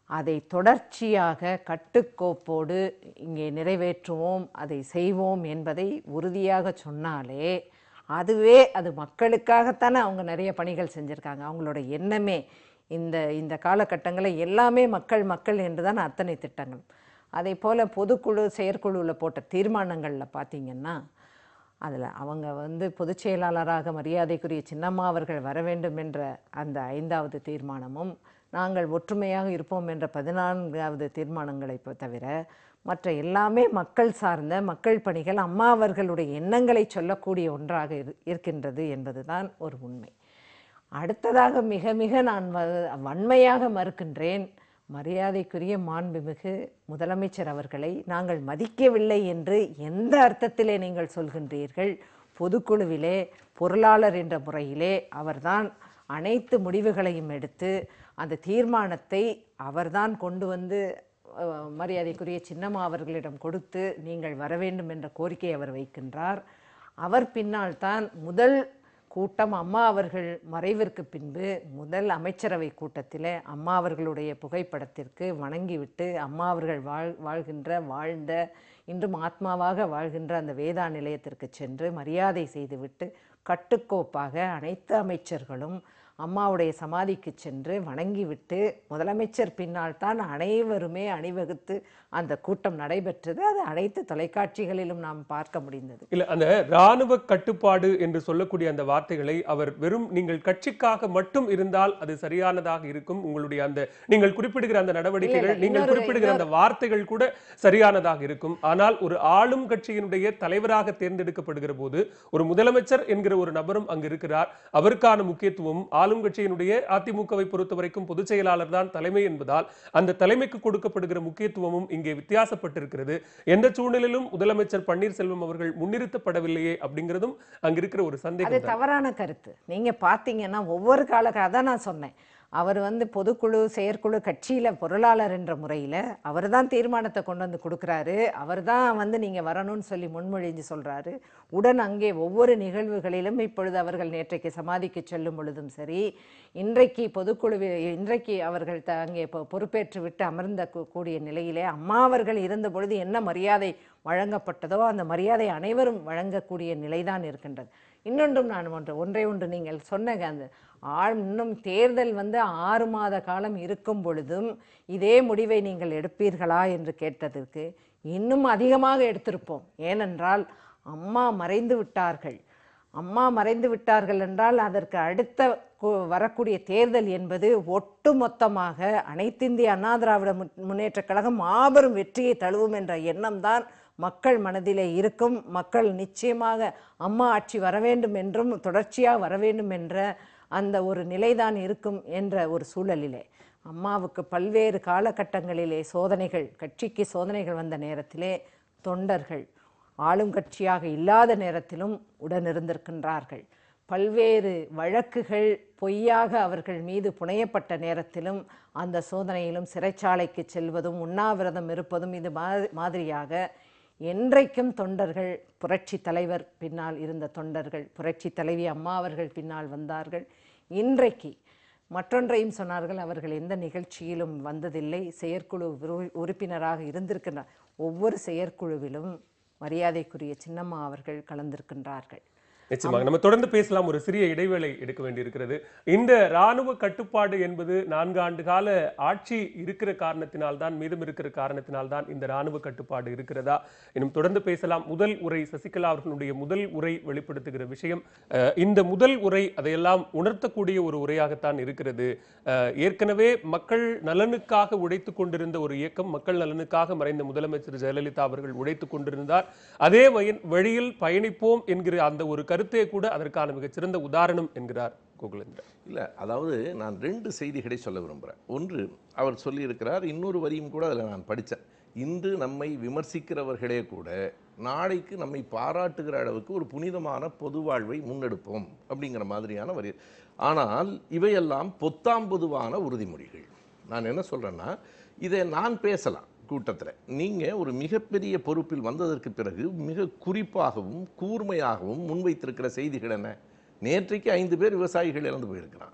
அதை தொடர்ச்சியாக கட்டுக்கோப்போடு இங்கே நிறைவேற்றுவோம் அதை செய்வோம் என்பதை உறுதியாக சொன்னாலே அதுவே அது மக்களுக்காகத்தானே அவங்க நிறைய பணிகள் செஞ்சுருக்காங்க அவங்களோட எண்ணமே இந்த இந்த காலகட்டங்களில் எல்லாமே மக்கள் மக்கள் என்று தான் அத்தனை திட்டங்கள் அதே போல் பொதுக்குழு செயற்குழுவில் போட்ட தீர்மானங்களில் பார்த்தீங்கன்னா அதில் அவங்க வந்து பொதுச் செயலாளராக மரியாதைக்குரிய சின்னம்மா அவர்கள் வர வேண்டும் என்ற அந்த ஐந்தாவது தீர்மானமும் நாங்கள் ஒற்றுமையாக இருப்போம் என்ற பதினான்காவது தீர்மானங்களை ப- தவிர மற்ற எல்லாமே மக்கள் சார்ந்த மக்கள் பணிகள் அம்மா அவர்களுடைய எண்ணங்களை சொல்லக்கூடிய ஒன்றாக இரு இருக்கின்றது என்பதுதான் ஒரு உண்மை அடுத்ததாக மிக மிக நான் வ- வன்மையாக மறுக்கின்றேன் மரியாதைக்குரிய மாண்புமிகு முதலமைச்சர் அவர்களை நாங்கள் மதிக்கவில்லை என்று எந்த அர்த்தத்திலே நீங்கள் சொல்கின்றீர்கள் பொதுக்குழுவிலே பொருளாளர் என்ற முறையிலே அவர்தான் அனைத்து முடிவுகளையும் எடுத்து அந்த தீர்மானத்தை அவர்தான் கொண்டு வந்து அஹ், மரியாதைக்குரிய சின்னம்மா அவர்களிடம் கொடுத்து நீங்கள் வர வேண்டும் என்ற கோரிக்கையை அவர் வைக்கின்றார் அவர் பின்னால் தான் முதல் கூட்டம் அம்மா அவர்கள் மறைவிற்கு பின்பு முதல் அமைச்சரவை கூட்டத்தில் அம்மா அவர்களுடைய புகைப்படத்திற்கு வணங்கிவிட்டு அம்மா அவர்கள் வாழ் வாழ்கின்ற வாழ்ந்த இன்றும் ஆத்மாவாக வாழ்கின்ற அந்த வேதா நிலையத்திற்கு சென்று மரியாதை செய்துவிட்டு கட்டுக்கோப்பாக அனைத்து அமைச்சர்களும் அம்மாவுடைய சமாதிக்கு சென்று வணங்கிவிட்டு முதலமைச்சர் பின்னால் தான் அனைவருமே அணிவகுத்து அந்த கூட்டம் நடைபெற்றது அது அனைத்து தொலைக்காட்சிகளிலும் நாம் பார்க்க முடிந்தது இல்ல அந்த ராணுவ கட்டுப்பாடு என்று சொல்லக்கூடிய அந்த வார்த்தைகளை அவர் வெறும் நீங்கள் கட்சிக்காக மட்டும் இருந்தால் அது சரியானதாக இருக்கும் உங்களுடைய அந்த நீங்கள் குறிப்பிடுகிற அந்த நடவடிக்கைகள் இல்ல, நீங்கள் இன்னொரு- குறிப்பிடுகிற அந்த வார்த்தைகள் கூட சரியானதாக இருக்கும் ஆனால் ஒரு ஆளும் கட்சியினுடைய தலைவராக தேர்ந்தெடுக்கப்படுகிற போது ஒரு முதலமைச்சர் என்கிற ஒரு நபரும் அங்கு இருக்கிறார் அவருக்கான முக்கியத்துவம் ஆளும் கட்சியினுடைய அதிமுகவை பொறுத்த வரைக்கும் பொதுச் செயலாளர் தான் தலைமை என்பதால் அந்த தலைமைக்கு கொடுக்கப்படுகிற முக்கியத்துவமும் இங்கே வித்தியாசப்பட்டிருக்கிறது எந்த சூழ்நிலையிலும் முதலமைச்சர் பன்னீர்செல்வம் அவர்கள் முன்னிறுத்தப்படவில்லையே அப்படிங்கிறதும் அங்க இருக்கிற ஒரு அது சந்தேகம் தான். தவறான கருத்து நீங்க பார்த்தீங்கன்னா ஒவ்வொரு கால அதான் நான் சொன்னேன் அவர் வந்து பொதுக்குழு செயற்குழு கட்சியில பொருளாளர் என்ற முறையில அவர் தான் தீர்மானத்தை கொண்டு வந்து கொடுக்குறாரு அவர் தான் வந்து நீங்க வரணும்னு சொல்லி முன்மொழிஞ்சு சொல்றாரு உடன் அங்கே ஒவ்வொரு நிகழ்வுகளிலும் இப்பொழுது அவர்கள் நேற்றைக்கு சமாதிக்கு செல்லும் பொழுதும் சரி இன்றைக்கு பொதுக்குழு இன்றைக்கு அவர்கள் த- அங்கே பொ- பொறுப்பேற்று விட்டு அமர்ந்த கூ- கூடிய நிலையிலே அம்மா அவர்கள் இருந்த பொழுது என்ன மரியாதை வழங்கப்பட்டதோ அந்த மரியாதை அனைவரும் வழங்கக்கூடிய நிலைதான் இருக்கின்றது இன்னொன்றும் நான் ஒன்று ஒன்றை ஒன்று நீங்கள் சொன்ன அந்த ஆள் இன்னும் தேர்தல் வந்து ஆறு மாத காலம் இருக்கும் பொழுதும் இதே முடிவை நீங்கள் எடுப்பீர்களா என்று கேட்டதற்கு இன்னும் அதிகமாக எடுத்திருப்போம் ஏனென்றால் அம்மா மறைந்து விட்டார்கள் அம்மா மறைந்து விட்டார்கள் என்றால் அதற்கு அடுத்த கு- வரக்கூடிய தேர்தல் என்பது ஒட்டுமொத்தமாக அனைத்திந்திய அண்ணா திராவிட முன்- முன்னேற்றக் கழகம் மாபெரும் வெற்றியை தழுவும் என்ற எண்ணம்தான் மக்கள் மனதிலே இருக்கும் மக்கள் நிச்சயமாக அம்மா ஆட்சி வர வேண்டும் என்றும் தொடர்ச்சியாக வர வேண்டும் என்ற அந்த ஒரு நிலைதான் இருக்கும் என்ற ஒரு சூழலிலே அம்மாவுக்கு பல்வேறு காலகட்டங்களிலே சோதனைகள் கட்சிக்கு சோதனைகள் வந்த நேரத்திலே தொண்டர்கள் ஆளும் கட்சியாக இல்லாத நேரத்திலும் உடனிருந்திருக்கின்றார்கள் பல்வேறு வழக்குகள் பொய்யாக அவர்கள் மீது புனையப்பட்ட நேரத்திலும் அந்த சோதனையிலும் சிறைச்சாலைக்கு செல்வதும் உண்ணாவிரதம் இருப்பதும் இது மா- மாதிரியாக என்றைக்கும் தொண்டர்கள் புரட்சி தலைவர் பின்னால் இருந்த தொண்டர்கள் புரட்சி தலைவி அம்மா அவர்கள் பின்னால் வந்தார்கள் இன்றைக்கு மற்றொன்றையும் சொன்னார்கள் அவர்கள் எந்த நிகழ்ச்சியிலும் வந்ததில்லை செயற்குழு உறு- உறுப்பினராக இருந்திருக்கின்றார் ஒவ்வொரு செயற்குழுவிலும் மரியாதைக்குரிய சின்னம்மா அவர்கள் கலந்திருக்கின்றார்கள் நிச்சயமாக நம்ம தொடர்ந்து பேசலாம் ஒரு சிறிய இடைவேளை எடுக்க வேண்டியிருக்கிறது இந்த ராணுவ கட்டுப்பாடு என்பது நான்கு ஆண்டு கால ஆட்சி இருக்கிற காரணத்தினால் தான் மீதம் இருக்கிற காரணத்தினால் தான் இந்த ராணுவ கட்டுப்பாடு இருக்கிறதா இன்னும் தொடர்ந்து பேசலாம் முதல் உரை சசிகலா அவர்களுடைய முதல் உரை வெளிப்படுத்துகிற விஷயம் அஹ், இந்த முதல் உரை அதையெல்லாம் உணர்த்தக்கூடிய ஒரு உரையாகத்தான் இருக்கிறது அஹ், ஏற்கனவே மக்கள் நலனுக்காக உழைத்துக் கொண்டிருந்த ஒரு இயக்கம் மக்கள் நலனுக்காக மறைந்த முதலமைச்சர் ஜெயலலிதா அவர்கள் உழைத்துக் கொண்டிருந்தார் அதே வயன் வழியில் பயணிப்போம் என்கிற அந்த ஒரு கருத்தே கூட அதற்கான மிகச்சிறந்த உதாரணம் என்கிறார் கோகுலேந்திரன் இல்லை அதாவது நான் ரெண்டு செய்திகளை சொல்ல விரும்புகிறேன் ஒன்று அவர் சொல்லியிருக்கிறார் இன்னொரு வரியும் கூட அதில் நான் படித்தேன் இன்று நம்மை விமர்சிக்கிறவர்களே கூட நாளைக்கு நம்மை பாராட்டுகிற அளவுக்கு ஒரு புனிதமான பொது வாழ்வை முன்னெடுப்போம் அப்படிங்கிற மாதிரியான வரி ஆனால் இவையெல்லாம் பொத்தாம் பொதுவான உறுதிமொழிகள் நான் என்ன சொல்கிறேன்னா இதை நான் பேசலாம் கூட்டத்தில் நீங்கள் ஒரு மிகப்பெரிய பொறுப்பில் வந்ததற்கு பிறகு மிக குறிப்பாகவும் கூர்மையாகவும் முன்வைத்திருக்கிற செய்திகள் என்ன நேற்றைக்கு ஐந்து பேர் விவசாயிகள் இறந்து போயிருக்கிறான்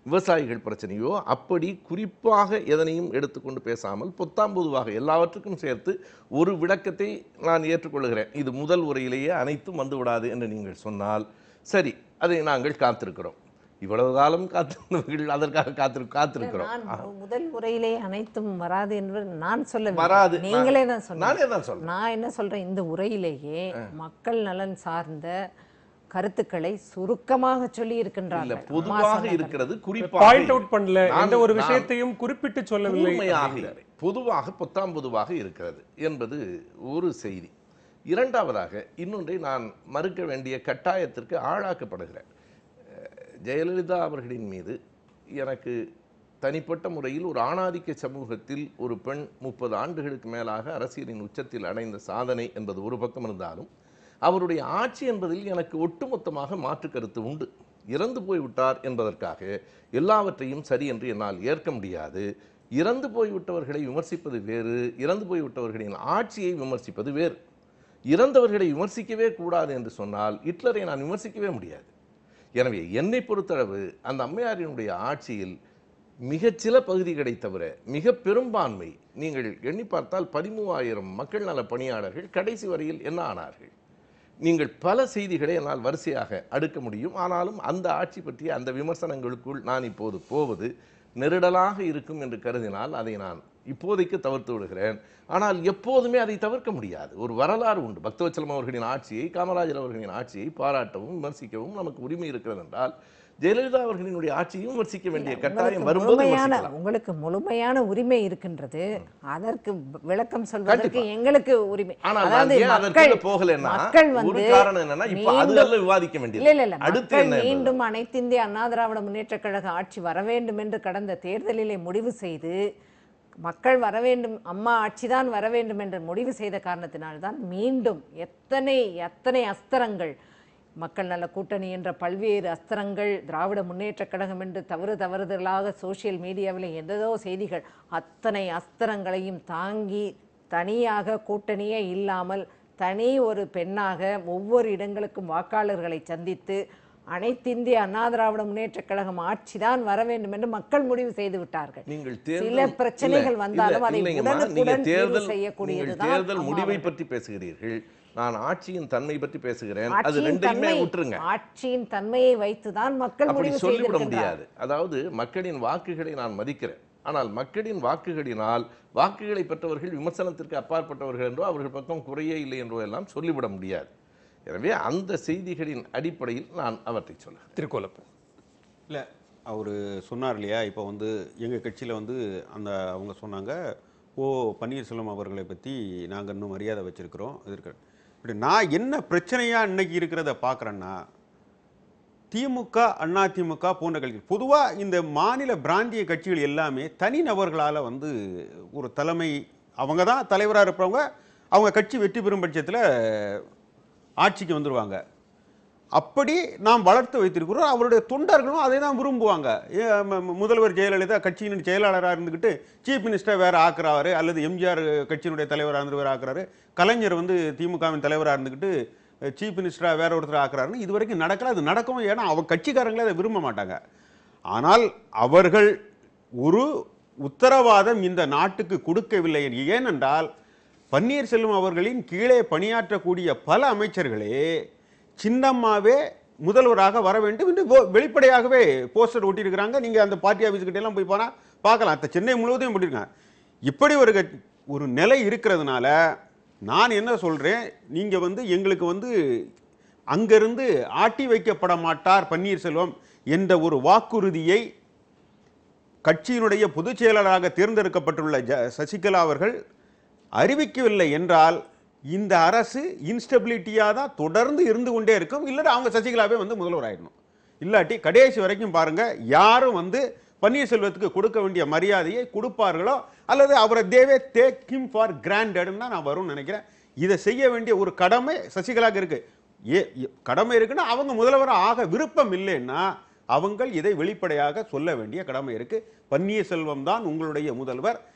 விவசாயிகள் பிரச்சனையோ அப்படி குறிப்பாக எதனையும் எடுத்துக்கொண்டு பேசாமல் பொத்தாம் பொதுவாக எல்லாவற்றுக்கும் சேர்த்து ஒரு விளக்கத்தை நான் ஏற்றுக்கொள்கிறேன் இது முதல் உரையிலேயே அனைத்தும் வந்து விடாது என்று நீங்கள் சொன்னால் சரி அதை நாங்கள் காத்திருக்கிறோம் இவ்வளவு காலம் காத்திருந்தவர்கள் அதற்காக காத்திரு காத்திருக்கிறோம் நான் முதல் உரையிலே அனைத்தும் வராது என்று நான் சொல்லவில்லை வராது. நான்- நீங்களே தான் சொன்னீங்க நானே தான் சொல்றேன் நான் என்ன சொல்றேன் இந்த உரையிலேயே மக்கள் நலன் சார்ந்த கருத்துக்களை சுருக்கமாக சொல்லி இல்ல இருக்கின்றார்கள் அம்மா பொதுவாக சொன்ன இருக்கிறது குறிப்பாக பாயிண்ட் அவுட் பண்ணல நான்- எந்த ஒரு நான் விஷயத்தையும் குறிப்பிட்டு சொல்லவில்லை முழுமையாக அப்படிங்கிறாரு. இல்லை பொதுவாக பொத்தாம் பொதுவாக இருக்கிறது என்பது ஒரு செய்தி இரண்டாவதாக இன்னொன்றை நான் மறுக்க வேண்டிய கட்டாயத்திற்கு ஆளாக்கப்படுகிறேன் அஹ், ஜெயலலிதா அவர்களின் மீது எனக்கு தனிப்பட்ட முறையில் ஒரு ஆணாதிக்க சமூகத்தில் ஒரு பெண் முப்பது ஆண்டுகளுக்கு மேலாக அரசியலின் உச்சத்தில் அடைந்த சாதனை என்பது ஒரு பக்கம் இருந்தாலும் அவருடைய ஆட்சி என்பதில் எனக்கு ஒட்டுமொத்தமாக மாற்று கருத்து உண்டு இறந்து போய்விட்டார் என்பதற்காக எல்லாவற்றையும் சரி என்று என்னால் ஏற்க முடியாது இறந்து போய்விட்டவர்களை விமர்சிப்பது வேறு இறந்து போய்விட்டவர்களின் ஆட்சியை விமர்சிப்பது வேறு இறந்தவர்களை விமர்சிக்கவே கூடாது என்று சொன்னால் ஹிட்லரை நான் விமர்சிக்கவே முடியாது எனவே என்னை பொறுத்தளவு அந்த அம்மையாரினுடைய ஆட்சியில் மிகச்சில பகுதிகளை தவிர மிக பெரும்பான்மை நீங்கள் எண்ணி பார்த்தால் பதிமூவாயிரம் மக்கள் நல பணியாளர்கள் கடைசி வரையில் என்ன ஆனார்கள் நீங்கள் பல செய்திகளை என்னால் வரிசையாக அடுக்க முடியும் ஆனாலும் அந்த ஆட்சி பற்றிய அந்த விமர்சனங்களுக்குள் நான் இப்போது போவது நெருடலாக இருக்கும் என்று கருதினால் அதை நான் இப்போதைக்கு தவிர்த்து விடுகிறேன் ஆனால் எப்போதுமே அதை தவிர்க்க முடியாது ஒரு வரலாறு உண்டு பக்தவச்சலம் அவர்களின் ஆட்சியை காமராஜர் அவர்களின் ஆட்சியை பாராட்டவும் விமர்சிக்கவும் நமக்கு உரிமை இருக்கிறது என்றால் ஜெயலலிதா அவர்களினுடைய ஆட்சியும் விமர்சிக்க வேண்டிய கட்டாயம் உங்களுக்கு வரும்போது முழுமையான விமர்சிக்கலாம். உங்களுக்கு முழுமையான உரிமை இருக்கின்றது அதற்கு விளக்கம் சொல்வதற்கு கண்டிப்பா. எங்களுக்கு உரிமை ஆனால் அதாவது நான் ஏன் அதற்குள்ள மக்கள் போகலைன்னா மக்கள் ஒரு வந்து காரணம் என்னன்னா இப்ப அது மீண்டும் அல்ல விவாதிக்க இல்ல வேண்டியது இல்ல இல்ல அடுத்து மக்கள் என்ன என்பது. மீண்டும் அனைத்திந்திய அண்ணா திராவிட முன்னேற்ற கழக ஆட்சி வர வேண்டும் என்று கடந்த தேர்தலிலே முடிவு செய்து மக்கள் வர வேண்டும் அம்மா ஆட்சிதான் வர வேண்டும் என்று முடிவு செய்த காரணத்தினால்தான் மீண்டும் எத்தனை எத்தனை அஸ்திரங்கள் மக்கள் நல கூட்டணி என்ற பல்வேறு அஸ்திரங்கள் திராவிட முன்னேற்றக் கழகம் என்று தவறு தவறுதலாக சோஷியல் மீடியாவில் எந்ததோ செய்திகள் அத்தனை அஸ்திரங்களையும் தாங்கி தனியாக கூட்டணியே இல்லாமல் தனி ஒரு பெண்ணாக ஒவ்வொரு இடங்களுக்கும் வாக்காளர்களை சந்தித்து அனைத்திந்திய அண்ணா திராவிட முன்னேற்றக் கழகம் ஆட்சிதான் வர வேண்டும் என்று மக்கள் முடிவு செய்து விட்டார்கள் நீங்கள் சில தேர்தல் பிரச்சனைகள் இல்ல, வந்தாலும் இல்ல, அதை இல்லைங்கம்மா. நீங்க உடனுக்குடன் தீர்வு தேர்தல் நீங்கள் செய்யக்கூடியதுதான் தேர்தல் அம்மா முடிவை அவர்கள். பற்றி பேசுகிறீர்கள் நான் ஆட்சியின் தன்மை பற்றி பேசுகிறேன் அது ஆட்சியின் ரெண்டையுமே தன்மை விட்டுருங்க ஆட்சியின் தன்மையை வைத்துதான் மக்கள் அப்படி முடிவு சொல்லிவிட செய்திருக்கின்றார் முடியாது அதாவது மக்களின் வாக்குகளை நான் மதிக்கிறேன் ஆனால் மக்களின் வாக்குகளினால் வாக்குகளை பெற்றவர்கள் விமர்சனத்திற்கு அப்பாற்பட்டவர்கள் என்றோ அவர்கள் பக்கம் குறையே இல்லை என்றோ எல்லாம் சொல்லிவிட முடியாது எனவே அந்த செய்திகளின் அடிப்படையில் நான் அவற்றை சொல்ல திருக்கோலப்பன் இல்லை அவர் சொன்னார் இல்லையா இப்போ வந்து எங்கள் கட்சியில் வந்து அந்த அவங்க சொன்னாங்க ஓ பன்னீர்செல்வம் அவர்களை பற்றி நாங்கள் இன்னும் மரியாதை வச்சுருக்கிறோம் இது இருக்கிற இப்படி நான் என்ன பிரச்சனையாக இன்னைக்கு இருக்கிறத பார்க்குறேன்னா திமுக அதிமுக போன்ற கட்சிகள் பொதுவாக இந்த மாநில பிராந்திய கட்சிகள் எல்லாமே தனிநபர்களால் வந்து ஒரு தலைமை அவங்க தான் தலைவராக இருப்பவங்க அவங்க கட்சி வெற்றி பெறும் பட்சத்தில் ஆட்சிக்கு வந்துடுவாங்க அப்படி நாம் வளர்த்து வைத்திருக்கிறோம் அவருடைய தொண்டர்களும் அதை தான் விரும்புவாங்க ஏ, ம- ம- முதல்வர் ஜெயலலிதா கட்சியின் செயலாளராக இருந்துக்கிட்டு சீஃப் மினிஸ்டர் வேற ஆக்குறாரு அல்லது எம்ஜிஆர் கட்சியினுடைய தலைவராக இருந்து வேற ஆக்குறாரு கலைஞர் வந்து திமுகவின் தலைவராக இருந்துக்கிட்டு சீஃப் மினிஸ்டராக வேற ஒருத்தர் ஆக்குறாருன்னு இது வரைக்கும் நடக்கல அது நடக்கவும் ஏன்னா அவங்க கட்சிக்காரங்களே அதை விரும்ப மாட்டாங்க ஆனால் அவர்கள் ஒரு உத்தரவாதம் இந்த நாட்டுக்கு கொடுக்கவில்லை ஏனென்றால் பன்னீர்செல்வம் அவர்களின் கீழே பணியாற்றக்கூடிய பல அமைச்சர்களே சின்னம்மாவே முதல்வராக வர வேண்டும் என்று போ- வெளிப்படையாகவே போஸ்டர் ஒட்டியிருக்கிறாங்க நீங்க அந்த பார்ட்டி ஆஃபீஸ் கிட்ட எல்லாம் போய் போனா பார்க்கலாம் அந்த சென்னை முழுவதும் போட்டிருக்காங்க இப்படி ஒரு கட்சி- ஒரு நிலை இருக்கிறதுனால நான் என்ன சொல்றேன் நீங்க வந்து எங்களுக்கு வந்து அங்கிருந்து ஆட்டி வைக்கப்பட மாட்டார் பன்னீர்செல்வம் என்ற ஒரு வாக்குறுதியை கட்சியினுடைய பொதுச் செயலாளராக தேர்ந்தெடுக்கப்பட்டுள்ள ஜ சசிகலா அவர்கள் அறிவிக்கவில்லை என்றால் இந்த அரசு இன்ஸ்டபிலிட்டியாக தான் தொடர்ந்து இருந்து கொண்டே இருக்கும் இல்லைன்னா அவங்க சசிகலாவே வந்து முதல்வர் ஆயிடணும் இல்லாட்டி கடைசி வரைக்கும் பாருங்க யாரும் வந்து பன்னீர்செல்வத்துக்கு கொடுக்க வேண்டிய மரியாதையை கொடுப்பார்களோ அல்லது அவரை தேவே டேக் ஹிம் ஃபார் கிராண்டட்னு தான் நான் வரும்னு நினைக்கிறேன் இதை செய்ய வேண்டிய ஒரு கடமை சசிகலாவுக்கு இருக்கு ஏ ஏ- கடமை இருக்குன்னா அவங்க முதல்வராக ஆக விருப்பம் இல்லைன்னா அவங்க இதை வெளிப்படையாக சொல்ல வேண்டிய கடமை இருக்கு பன்னீர்செல்வம் தான் உங்களுடைய முதல்வர்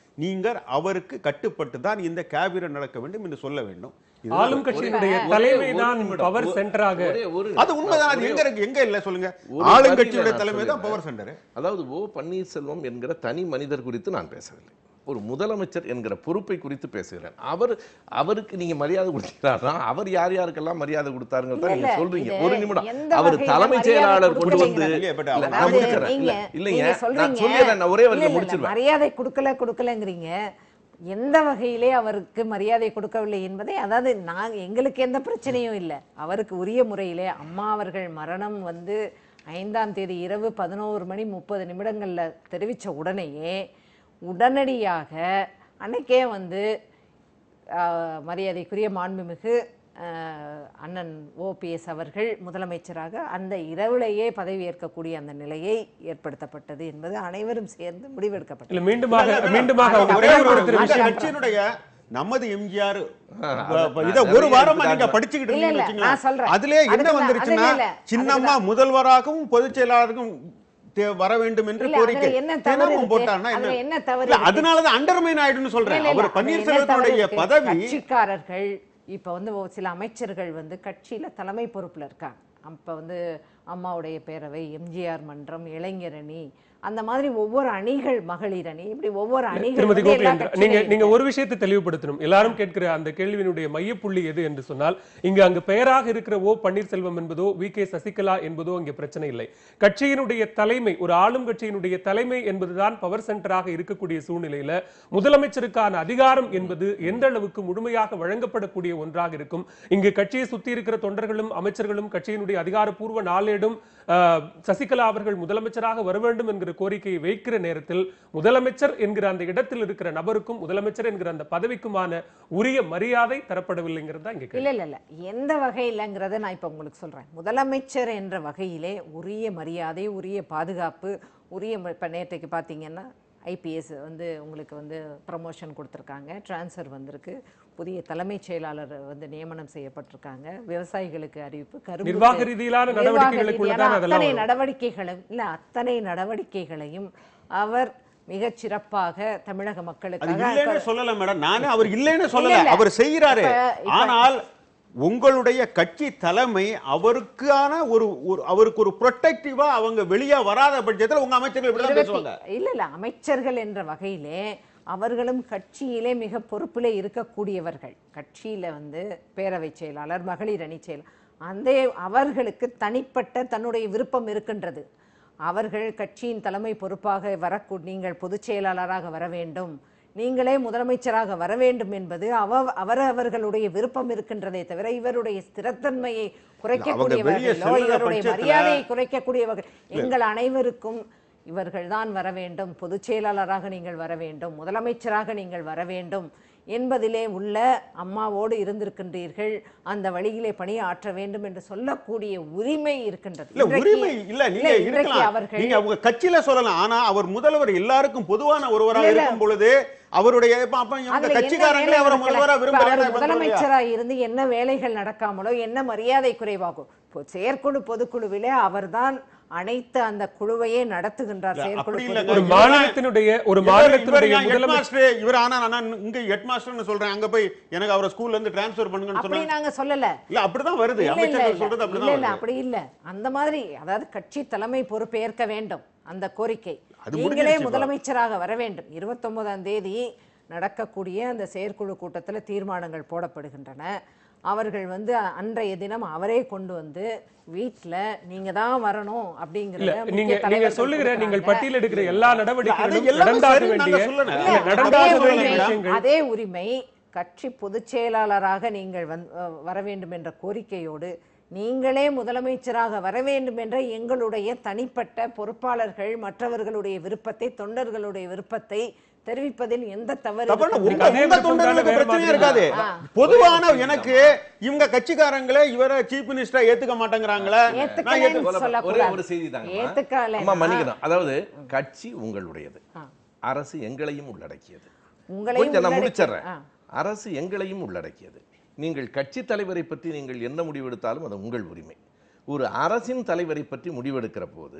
நீங்கள் அவருக்கு கட்டுப்பட்டு தான் இந்த கேபினட் நடக்க வேண்டும் என்று சொல்ல வேண்டும் இது ஆளும் கட்சியினுடைய ஒரே- தலைமை ஒரே தான் நிமிடம். பவர் ஒரே- சென்டராக ஒரே ஒரு அது உண்மைதான் அது ஒரே- எங்க இருக்கு எங்க இல்ல சொல்லுங்க ஒரு ஆளுங்கட்சியுடைய வரியில நான் தலைமை தான் சொல்லிடுறேன். பவர் சென்டர் அதாவது ஓ பன்னீர்செல்வம் என்கிற தனி மனிதர் குறித்து நான் பேசவில்லை ஒரு முதலமைச்சர் என்கிற பொறுப்பை குறித்து பேசுகிறேன் அவர் அவருக்கு நீங்க மரியாதை கொடுத்தீங்கன்னா அவர் யார் யாருக்கெல்லாம் மரியாதை கொடுத்தாருங்கிறத இல்ல, நீங்க இல்ல, சொல்றீங்க இது ஒரு நிமிடம் எந்த அவர் வகையில தலைமைச் மரியாதை செயலாளர் கொண்டு வந்து கொடுக்கலைங்கிறது. இல்லையே, but இல்ல, அவர் நான் அதாவது முடிச்சிடுறேன். நீங்க இல்ல, இல்லைங்க நீங்க நான் சொல்றீங்க சொல்லிடுறேன் நான் ஒரே இல்ல, வரையில இல்ல, முடிச்சிருவேன் மரியாதை கொடுக்கல கொடுக்கலங்கிறீங்க எந்த வகையிலே அவருக்கு மரியாதை கொடுக்கவில்லை என்பதை அதாவது நான் எங்களுக்கு எந்த பிரச்சனையும் இல்லை அவருக்கு உரிய முறையிலே அம்மா அவர்கள் மரணம் வந்து ஐந்தாம் தேதி இரவு பதினோரு மணி முப்பது நிமிடங்கள்ல தெரிவித்த உடனேயே உடனடியாக அன்னைக்கே வந்து ஆஹ், மரியாதைக்குரிய மாண்புமிகு ஆஹ், அண்ணன் ஓபிஎஸ் அவர்கள் முதலமைச்சராக அந்த இரவிலேயே பதவியேற்கக்கூடிய அந்த நிலையை ஏற்படுத்தப்பட்டது என்பது அனைவரும் சேர்ந்து முடிவெடுக்கப்பட்டது இல்ல மீண்டுமாக மீண்டுமாக இல்ல, அவங்க இல்ல, ஒரே ஒரு இல்ல, ஒருத்தர் இல்ல, இந்த விஷயம் கட்சியினுடைய நமது எம்ஜிஆர் அது இத நிறைய ஒரு வாரமா இருக்கு. நீங்க படிச்சுக்கிட்டு இல்ல, இல்ல, இருந்தீங்கன்னு நான் சொல்றேன். வச்சுங்களேன் அதுல என்ன அதுக்கு தான், வந்துருச்சுன்னா அதுல இல்ல, சின்னம்மா முதல்வராகவும் பொதுச் செயலாளருக்கும் தே- வர வேண்டும் என்று இல்ல, கோரிக்கை அதுல என்ன தவறு தினமும் இருக்கு? போட்டாருன்னா அதுல என்ன என்ன தவறு இல்ல, இருக்கு? அதனாலதான் அண்டர்மைன் ஆயிடுன்னு இல்ல, சொல்றேன் இல்ல, அவர் இல்ல, அது என்ன தவறு பன்னீர்செல்வத்துடைய இருக்கு? பதவி கட்சிக்காரர்கள் இப்ப வந்து ஒரு சில அமைச்சர்கள் வந்து கட்சியில தலைமை பொறுப்புல இருக்காங்க அப்ப வந்து அம்மாவுடைய பேரவை எம்ஜிஆர் மன்றம் இளைஞர் அணி அந்த மாதிரி ஒவ்வொரு அணிகள் மகளிர் அணி இப்படி ஒவ்வொரு அணிகள் திருமதி வந்து எல்லா கோகுலேந்திரா நீங்க கட்சியிலும் நீங்க ஒரு விஷயத்தை தெளிவுபடுத்தணும் எல்லாரும் கேட்கிற அந்த கேள்வியினுடைய மையப்புள்ளி எது என்று சொன்னால் இங்கு அங்கு பெயராக இருக்கிற ஓ பன்னீர்செல்வம் என்பதோ வி கே சசிகலா என்பதோ இங்கே பிரச்சனை இல்லை கட்சியினுடைய தலைமை ஒரு ஆளும் கட்சியினுடைய தலைமை என்பதுதான் பவர் சென்டராக இருக்கக்கூடிய சூழ்நிலையில முதலமைச்சருக்கான அதிகாரம் என்பது எந்த அளவுக்கு முழுமையாக வழங்கப்படக்கூடிய ஒன்றாக இருக்கும் இங்கு கட்சியை சுத்தி இருக்கிற தொண்டர்களும் அமைச்சர்களும் கட்சியினுடைய அதிகாரப்பூர்வ நாளேடும் ஆஹ், சசிகலா அவர்கள் முதலமைச்சராக வர வேண்டும் என்கிற கோரிக்கையை வைக்கிற நேரத்தில் முதலமைச்சர் என்கிற அந்த இடத்தில் இருக்கிற நபருக்கும் முதலமைச்சர் என்கிற அந்த பதவிக்குமான உரிய மரியாதை தரப்படவில்லைங்கிறது தான் இங்க கேள்வி. இல்ல இல்ல இல்ல எந்த வகையிலங்கிறத நான் இப்ப உங்களுக்கு சொல்றேன் முதலமைச்சர் என்ற வகையிலே உரிய மரியாதை உரிய பாதுகாப்பு உரிய ம- இப்ப நேற்றைக்கு பார்த்தீங்கன்னா ஐபிஎஸ் வந்து உங்களுக்கு வந்து ப்ரமோஷன் கொடுத்துருக்காங்க ட்ரான்ஸ்ஃபர் வந்திருக்கு புதிய தலைமைச் செயலாளர் வந்து நியமனம் செய்யப்பட்டிருக்காங்க விவசாயிகளுக்கு அறிவிப்பு கரும்பு நிர்வாக ரீதியிலான நிர்வாக நடவடிக்கைகளுக்குள்ள ரீதியான தான் அதெல்லாம் அத்தனை வரும். நடவடிக்கைகளும் இல்ல அத்தனை நடவடிக்கைகளையும் அவர் மிகச் சிறப்பாக தமிழக அது மக்களுக்காக இல்லைன்னு சொல்லல மேடம் நானே அவர் இல்லைன்னு சொல்லல இல்ல, இல்ல. அவர் செய்யறாரு இப்ப- இப்ப- ஆனால் உங்களுடைய கட்சி தலைமை அவருக்கான ஒரு ஒரு அவருக்கு ஒரு ப்ரொடெக்டிவா அவங்க வெளியே வராத பட்சத்துல உங்க அமைச்சர்கள் இப்படிதான் இருபத்தி- பேசுவாங்க இல்ல இல்ல அமைச்சர்கள் என்ற வகையிலே அவர்களும் கட்சியிலே மிக பொறுப்பிலே இருக்கக்கூடியவர்கள் கட்சியில வந்து பேரவை செயலாளர் மகளிர் அணி செயலாளர் அந்த அவர்களுக்கு தனிப்பட்ட தன்னுடைய விருப்பம் இருக்கின்றது அவர்கள் கட்சியின் தலைமை பொறுப்பாக வரக்கூ நீங்கள் பொதுச் செயலாளராக வர வேண்டும் நீங்களே முதலமைச்சராக வர வேண்டும் என்பது அவ அவரவர்களுடைய விருப்பம் இருக்கின்றதே தவிர இவருடைய ஸ்திரத்தன்மையை வெளியே குறைக்கக்கூடியவர்களோ செல்லுற இவருடைய பட்சத்துல- மரியாதையை குறைக்கக்கூடியவர்கள் எங்கள் அனைவருக்கும் இவர்கள்தான் வர வேண்டும் பொதுச் செயலாளராக நீங்கள் வர வேண்டும் முதலமைச்சராக நீங்கள் வர வேண்டும் என்பதிலே உள்ள அம்மாவோடு இருந்திருக்கின்றீர்கள் அந்த வழியிலே பணியாற்ற வேண்டும் என்று சொல்லக்கூடிய உரிமை இருக்கின்றது இல்ல இன்றைக்கு- உரிமை இல்ல நீங்க இல்ல, இன்றைக்கு இருக்கலாம் அவர்கள் நீங்க உங்க கட்சியில சொல்லலாம் ஆனா அவர் முதல்வர் எல்லாருக்கும் பொதுவான ஒருவராக இல்ல, இல்ல. இருக்கும் பொழுது அவருடைய இப்ப அப்ப இவங்க அதுல என்ன கட்சிக்காரங்களே வேலை அவரை நடக்கல? முதல்வரா இப்ப விரும்புறாங்க அவர் இப்ப சொல்றியா? முதலமைச்சரா இருந்து என்ன வேலைகள் நடக்காமலோ என்ன மரியாதை குறைவாகும் இப்போ செயற்குழு பொதுக்குழுவிலே அவர்தான் அனைத்து அந்த குழுவையே நடத்துகின்றார் இல்ல, செயற்குழு அப்படி இல்ல. ஒரு பொதுக்குழு. மாநிலத்தினுடைய ஒரு இவர் மாநிலத்தினுடைய இவர் முதலமைச்சர் ஹெட்மாஸ்டர் இவர் ஆனா நான் இங்க ஹெட்மாஸ்டர்னு சொல்றேன் அங்க போய் எனக்கு அவரை ஸ்கூல்ல இருந்து டிரான்ஸ்ஃபர் பண்ணுங்கன்னு அப்படி சொன்னாங்க நாங்க சொல்லல இல்ல அப்படிதான் வருது இல்ல, இல்ல, அமைச்சர்கள் இல்ல. சொல்றது இல்ல, அப்படிதான் இல்ல, வருது அப்படி இல்ல அந்த மாதிரி அதாவது கட்சி தலைமை பொறுப்பேற்க வேண்டும் அந்த கோரிக்கை அது நீங்களே முடிஞ்சிருச்சுப்பா. முதலமைச்சராக வர வேண்டும் இருபத்தொன்பதாம் தேதி நடக்கக்கூடிய அந்த செயற்குழு கூட்டத்தில் தீர்மானங்கள் போடப்படுகின்றன அவர்கள் வந்து அன்றைய தினம் அவரே கொண்டு வந்து வீட்ல நீங்க தான் வரணும் இல்ல அப்படிங்கிற நீங்க முக்கிய நீங்க தலைவர்கள் சொல்லுகிற நீங்கள் கொடுக்கறாங்க. பட்டியல் எடுக்கிற எல்லா நடவடிக்கைகளும் அது எல்லாமே நடந்தாக சரின்னு வேண்டிய நான் சொல்லல. இல்ல, இல்ல, நடந்தாக அதே வேண்டிய உரிமை- விஷயங்கள் அதே உரிமை கட்சி பொதுச் செயலாளராக நீங்கள் வந் அஹ் வர வேண்டும் என்ற கோரிக்கையோடு நீங்களே முதலமைச்சராக வர வேண்டும் என்ற எங்களுடைய தனிப்பட்ட பொறுப்பாளர்கள் மற்றவர்களுடைய விருப்பத்தை தொண்டர்களுடைய விருப்பத்தை தெரிவிப்பதில் எந்த தவறு தப்புன்னு இருக்கிறது? உங்க அதே உங்க விருப்பம் தொண்டர்களுக்கு தானே வேற பிரச்சனையே மாதிரி இருக்காது ஆ. பொதுவான எனக்கு இவங்க கட்சிக்காரங்களே இவரை சீஃப் மினிஸ்டரா ஏத்துக்க மாட்டேங்கிறாங்களே நான் ஏத்துக்கலைன்னு ஏத்து- ஒரே சொல்லக்கூடாது. ஒரு செய்தி தாங்க ஏத்துக்கலைன்னா- அம்மா மன்னிக்கணும் அதாவது கட்சி உங்களுடையது ஆ. அரசு எங்களையும் உள்ளடக்கியது உங்களையும் கொஞ்சம் நான் உள்ளடக்கி- முடிச்சிடுறேன் ஆ. அரசு எங்களையும் உள்ளடக்கியது நீங்கள் கட்சி தலைவரை பற்றி நீங்கள் என்ன முடிவெடுத்தாலும் அது உங்கள் உரிமை ஒரு அரசின் தலைவரை பற்றி முடிவெடுக்கிற போது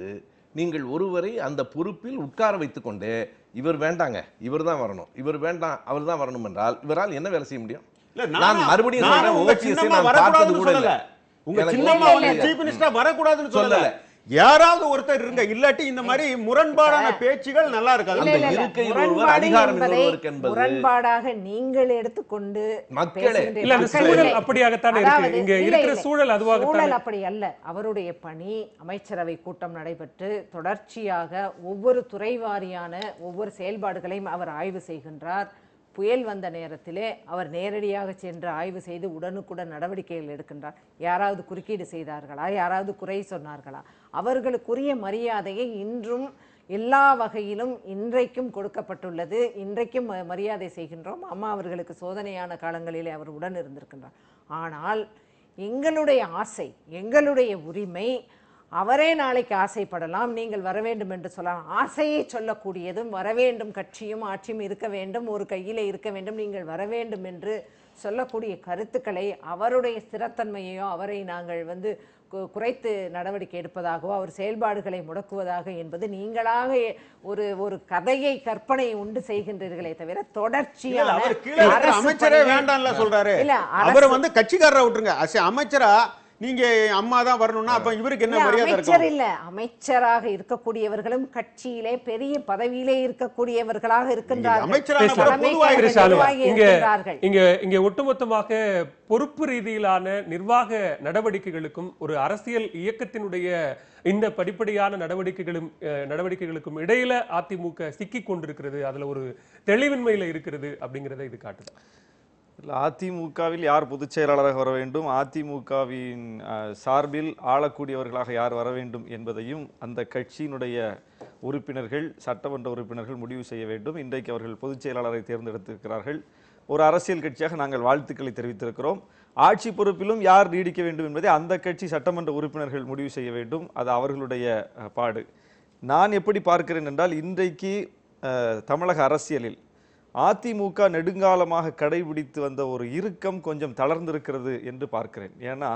நீங்கள் ஒருவரை அந்த பொறுப்பில் உட்கார வைத்துக்கொண்டு இவர் வேண்டாங்க இவர் தான் வரணும் இவர் வேண்டாம் அவர் தான் வரணும் என்றால் இவரால் என்ன வேலை செய்ய முடியும் இல்ல, நான் நானா- மறுபடியும் நானா சொல்றேன் உங்க ஓபிஎஸ் சின்னம்மா நான் பார்த்தது வரக்கூடாதுன்னு கூட சொல்லல. இல்லை உங்க எனக்கு சின்னம்மா இல்ல, வந்து இல்ல. சீஃப் மினிஸ்டர் வரக்கூடாதுன்னு சொல்லல சொல்லல. யாராவது ஒருத்தர் இருங்க இல்லாட்டி இந்த மாதிரி முரண்பாடான பேச்சுகள் நல்லா இருக்காது இல்ல, இல்ல, இல்ல. இருக்கையில் ஒருவர், முரண்பாடு அதிகாரம் என்பதை இன்னொருவருக்கு என்பது முரண்பாடாக நீங்கள் எடுத்துக்கொண்டு மக்களே. பேசுகின்ற இல்ல, அந்த மக்கள் சூழல் இல்லை. அப்படியாகத்தானே இருக்கு. அதாவது, இங்க இல்ல, இருக்கிற இல்ல. சூழல் அதுவாகத்தானே சூழல் அப்படி அல்ல அவருடைய பணி அமைச்சரவை கூட்டம் நடைபெற்று தொடர்ச்சியாக ஒவ்வொரு துறை வாரியான ஒவ்வொரு செயல்பாடுகளையும் அவர் ஆய்வு செய்கின்றார் புயல் வந்த நேரத்திலே அவர் நேரடியாக சென்று ஆய்வு செய்து உடனுக்குடன் நடவடிக்கைகள் எடுக்கின்றார் யாராவது குறுக்கீடு செய்தார்களா யாராவது குறை சொன்னார்களா அவர்களுக்குரிய மரியாதையை இன்றும் எல்லா வகையிலும் இன்றைக்கும் கொடுக்கப்பட்டுள்ளது இன்றைக்கும் ம- மரியாதை செய்கின்றோம் அம்மா அவர்களுக்கு சோதனையான காலங்களிலே அவர் உடன் இருந்திருக்கின்றார் ஆனால் எங்களுடைய ஆசை எங்களுடைய உரிமை அவரே நாளைக்கு ஆசைப்படலாம் நீங்கள் வர வேண்டும் என்று சொல்லலாம் ஆசையை சொல்லக்கூடியதும் வர வேண்டும் கட்சியும் ஆட்சியும் இருக்க வேண்டும் ஒரு கையிலே இருக்க வேண்டும் நீங்கள் வர வேண்டும் என்று சொல்லக்கூடிய கருத்துக்களை அவருடைய ஸ்திரத்தன்மையோ அவரை நாங்கள் வந்து கு- குறைத்து நடவடிக்கை எடுப்பதாகவோ அவர் செயல்பாடுகளை முடக்குவதாக என்பது நீங்களாக எ- ஒரு ஒரு கதையை கற்பனை உண்டு செய்கின்றீர்களே தவிர இல்ல, இல்ல, தொடர்ச்சியான அவர் கீழே இருக்கிற அரசு அமைச்சரே பணியை- வேண்டாம்ல சொல்றாரு இல்ல, அவரை அரசு- வந்து கட்சிக்காரரை விட்டுருங்க அச- அமைச்சரா நீங்க அம்மா தான் வரணும்னா அப்ப இவருக்கு என்ன இல்ல, மரியாதை அமைச்சர் இருக்கும் இல்ல அமைச்சராக இருக்கக்கூடியவர்களும் கட்சியிலே பெரிய பதவியிலே இருக்கக்கூடியவர்களாக இருக்கின்றார்கள் அமைச்சரான பேசலாம். பிறகு தலைமை பொதுவாக கழக திரு ஷாலுவா, நிர்வாகி இங்க இருக்கின்றார்கள். இங்க இங்க ஒட்டுமொத்தமாக பொறுப்பு ரீதியிலான நிர்வாக நடவடிக்கைகளுக்கும் ஒரு அரசியல் இயக்கத்தினுடைய இந்த படிப்படியான நடவடிக்கைகளும் அஹ், நடவடிக்கைகளுக்கும் இடையில அதிமுக சிக்கி கொண்டிருக்கிறது அதுல ஒரு தெளிவின்மையில இருக்கிறது அப்படிங்கறத இது காட்டுது இல்லை அதிமுகவில் யார் பொதுச் செயலாளராக வர வேண்டும் அதிமுகவின் அஹ், சார்பில் ஆளக்கூடியவர்களாக யார் வர வேண்டும் என்பதையும் அந்த கட்சியினுடைய உறுப்பினர்கள் சட்டமன்ற உறுப்பினர்கள் முடிவு செய்ய வேண்டும் இன்றைக்கு அவர்கள் பொதுச் செயலாளரை தேர்ந்தெடுத்திருக்கிறார்கள் ஒரு அரசியல் கட்சியாக நாங்கள் வாழ்த்துக்களை தெரிவித்திருக்கிறோம் ஆட்சி பொறுப்பிலும் யார் நீடிக்க வேண்டும் என்பதை அந்த கட்சி சட்டமன்ற உறுப்பினர்கள் முடிவு செய்ய வேண்டும் அது அவர்களுடைய அஹ், பாடு நான் எப்படி பார்க்கிறேன் என்றால் இன்றைக்கு அஹ், தமிழக அரசியலில் அதிமுக நெடுங்காலமாக கடைபிடித்து வந்த ஒரு இறுக்கம் கொஞ்சம் தளர்ந்திருக்கிறது என்று பார்க்கிறேன் ஏன்னா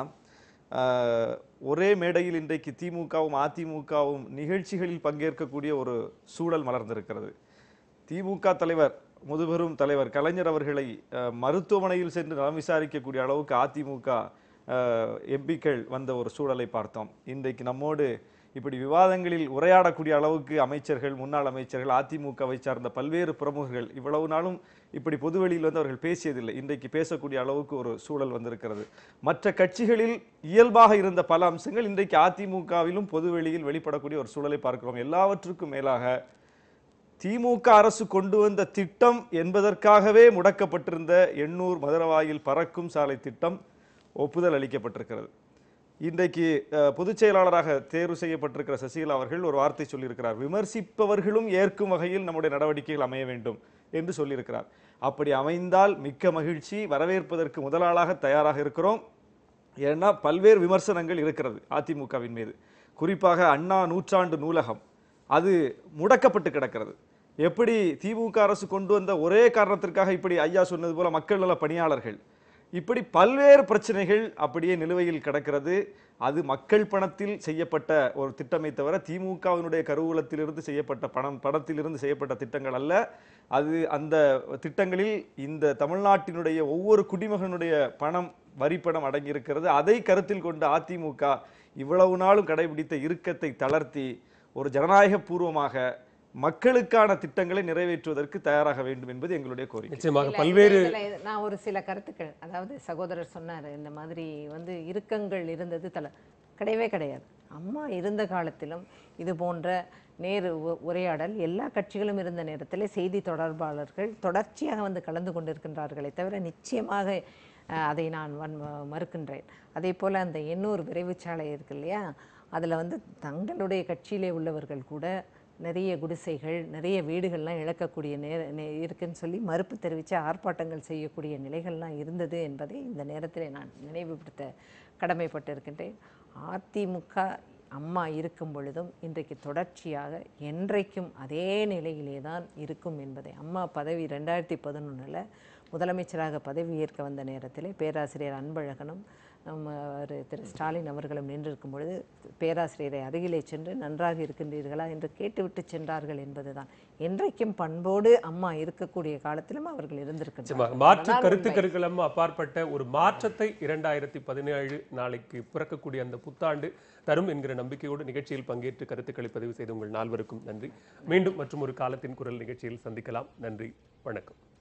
ஆஹ், ஒரே மேடையில் இன்றைக்கு திமுகவும் அதிமுகவும் நிகழ்ச்சிகளில் பங்கேற்கக்கூடிய ஒரு சூழல் மலர்ந்திருக்கிறது திமுக தலைவர் முதுபெரும் தலைவர் கலைஞர் அவர்களை அஹ், மருத்துவமனையில் சென்று நலம் விசாரிக்கக்கூடிய அளவுக்கு அதிமுக எம்பிக்கள் வந்த ஒரு சூழலை பார்த்தோம் இன்றைக்கு நம்மோடு இப்படி விவாதங்களில் உரையாடக்கூடிய அளவுக்கு அமைச்சர்கள் முன்னாள் அமைச்சர்கள் அதிமுகவை சார்ந்த பல்வேறு பிரமுகர்கள் இவ்வளவு நாளும் இப்படி பொதுவெளியில் வந்து அவர்கள் பேசியதில்லை இன்றைக்கு பேசக்கூடிய அளவுக்கு ஒரு சூழல் வந்திருக்கிறது மற்ற கட்சிகளில் இயல்பாக இருந்த பல அம்சங்கள் இன்றைக்கு அதிமுகவிலும் பொதுவெளியில் வெளிப்படக்கூடிய ஒரு சூழலை பார்க்கிறோம் எல்லாவற்றுக்கும் மேலாக திமுக அரசு கொண்டு வந்த திட்டம் என்பதற்காகவே முடக்கப்பட்டிருந்த எண்ணூர் மதுரவாயில் பறக்கும் சாலை திட்டம் ஒப்புதல் அளிக்கப்பட்டிருக்கிறது இன்றைக்கு அஹ், பொதுச் செயலாளராக தேர்வு செய்யப்பட்டிருக்கிற சசிகலா அவர்கள் ஒரு வார்த்தை சொல்லியிருக்கிறார் விமர்சிப்பவர்களும் ஏற்கும் வகையில் நம்முடைய நடவடிக்கைகள் அமைய வேண்டும் என்று சொல்லியிருக்கிறார் அப்படி அமைந்தால் மிக்க மகிழ்ச்சி வரவேற்பதற்கு முதலாளாக தயாராக இருக்கிறோம் ஏன்னா பல்வேறு விமர்சனங்கள் இருக்கிறது அதிமுகவின் மீது குறிப்பாக அண்ணா நூற்றாண்டு நூலகம் அது முடக்கப்பட்டு கிடக்கிறது எப்படி திமுக அரசு கொண்டு வந்த ஒரே காரணத்திற்காக இப்படி ஐயா சொன்னது போல மக்கள் நல பணியாளர்கள் இப்படி பல்வேறு பிரச்சனைகள் அப்படியே நிலுவையில் கிடக்கிறது அது மக்கள் பணத்தில் செய்யப்பட்ட ஒரு திட்டமே தவிர திமுகவினுடைய கருவூலத்திலிருந்து செய்யப்பட்ட பணம் பணத்திலிருந்து செய்யப்பட்ட திட்டங்கள் அல்ல அது அந்த திட்டங்களில் இந்த தமிழ்நாட்டினுடைய ஒவ்வொரு குடிமகனுடைய பணம் வரிப்பணம் அடங்கியிருக்கிறது அதை கருத்தில் கொண்டு அதிமுக இவ்வளவு நாளும் கடைபிடித்த இறுக்கத்தை தளர்த்தி ஒரு ஜனநாயக பூர்வமாக மக்களுக்கான திட்டங்களை நிறைவேற்றுவதற்கு தயாராக வேண்டும் என்பது எங்களுடைய கோரிக்கை நிச்சயமாக இல்ல, பல்வேறு இதுல- இதுல நான் ஒரு சில கருத்துக்கள் அதாவது சகோதரர் சொன்னார் இந்த மாதிரி வந்து இறுக்கங்கள் இருந்தது தல கிடையவே கிடையாது அம்மா இருந்த காலத்திலும் இது போன்ற நேரு உ- உரையாடல் எல்லா கட்சிகளும் இருந்த நேரத்தில் செய்தி தொடர்பாளர்கள் தொடர்ச்சியாக வந்து கலந்து கொண்டிருக்கின்றார்களே தவிர நிச்சயமாக அஹ், அதை நான் வன் ம- மறுக்கின்றேன் அதே போல் அந்த எண்ணூர் விரைவுச்சாலை இருக்கு இல்லையா அதில் வந்து தங்களுடைய கட்சியிலே உள்ளவர்கள் கூட நிறைய குடிசைகள் நிறைய வீடுகள்லாம் இழக்கக்கூடிய நேர நே இருக்குன்னு சொல்லி மறுப்பு தெரிவித்து ஆர்ப்பாட்டங்கள் செய்யக்கூடிய நிலைகள்லாம் இருந்தது என்பதை இந்த நேரத்தில் நான் நினைவுபடுத்த கடமைப்பட்டிருக்கின்றேன் அதிமுக அம்மா இருக்கும் பொழுதும் இன்றைக்கு தொடர்ச்சியாக என்றைக்கும் அதே நிலையிலே தான் இருக்கும் என்பதை அம்மா பதவி ரெண்டாயிரத்தி பதினொன்றில் முதலமைச்சராக பதவியேற்க வந்த நேரத்தில் பேராசிரியர் அன்பழகனும் நம்ம ஒரு திரு ஸ்டாலின் அவர்களும் நின்றிருக்கும் பொழுது பேராசிரியரை அருகிலே சென்று நன்றாக இருக்கின்றீர்களா என்று கேட்டுவிட்டு சென்றார்கள் என்பதுதான் என்றைக்கும் பண்போடு அம்மா இருக்கக்கூடிய காலத்திலும் அவர்கள் நிச்சயமாக இருந்திருக்கின்றனர் மாற்று அதுதான் கருத்துக்களும் அப்பாற்பட்ட ஒரு மாற்றத்தை இரண்டாயிரத்தி பதினேழு நாளைக்கு பிறக்கக்கூடிய அந்த புத்தாண்டு தரும் என்கிற நம்பிக்கையோடு நிகழ்ச்சியில் பங்கேற்று கருத்துக்களை பதிவு செய்த உங்கள் நால்வருக்கும் நன்றி மீண்டும் மற்றும் ஒரு காலத்தின் குரல் நிகழ்ச்சியில் சந்திக்கலாம் நன்றி வணக்கம்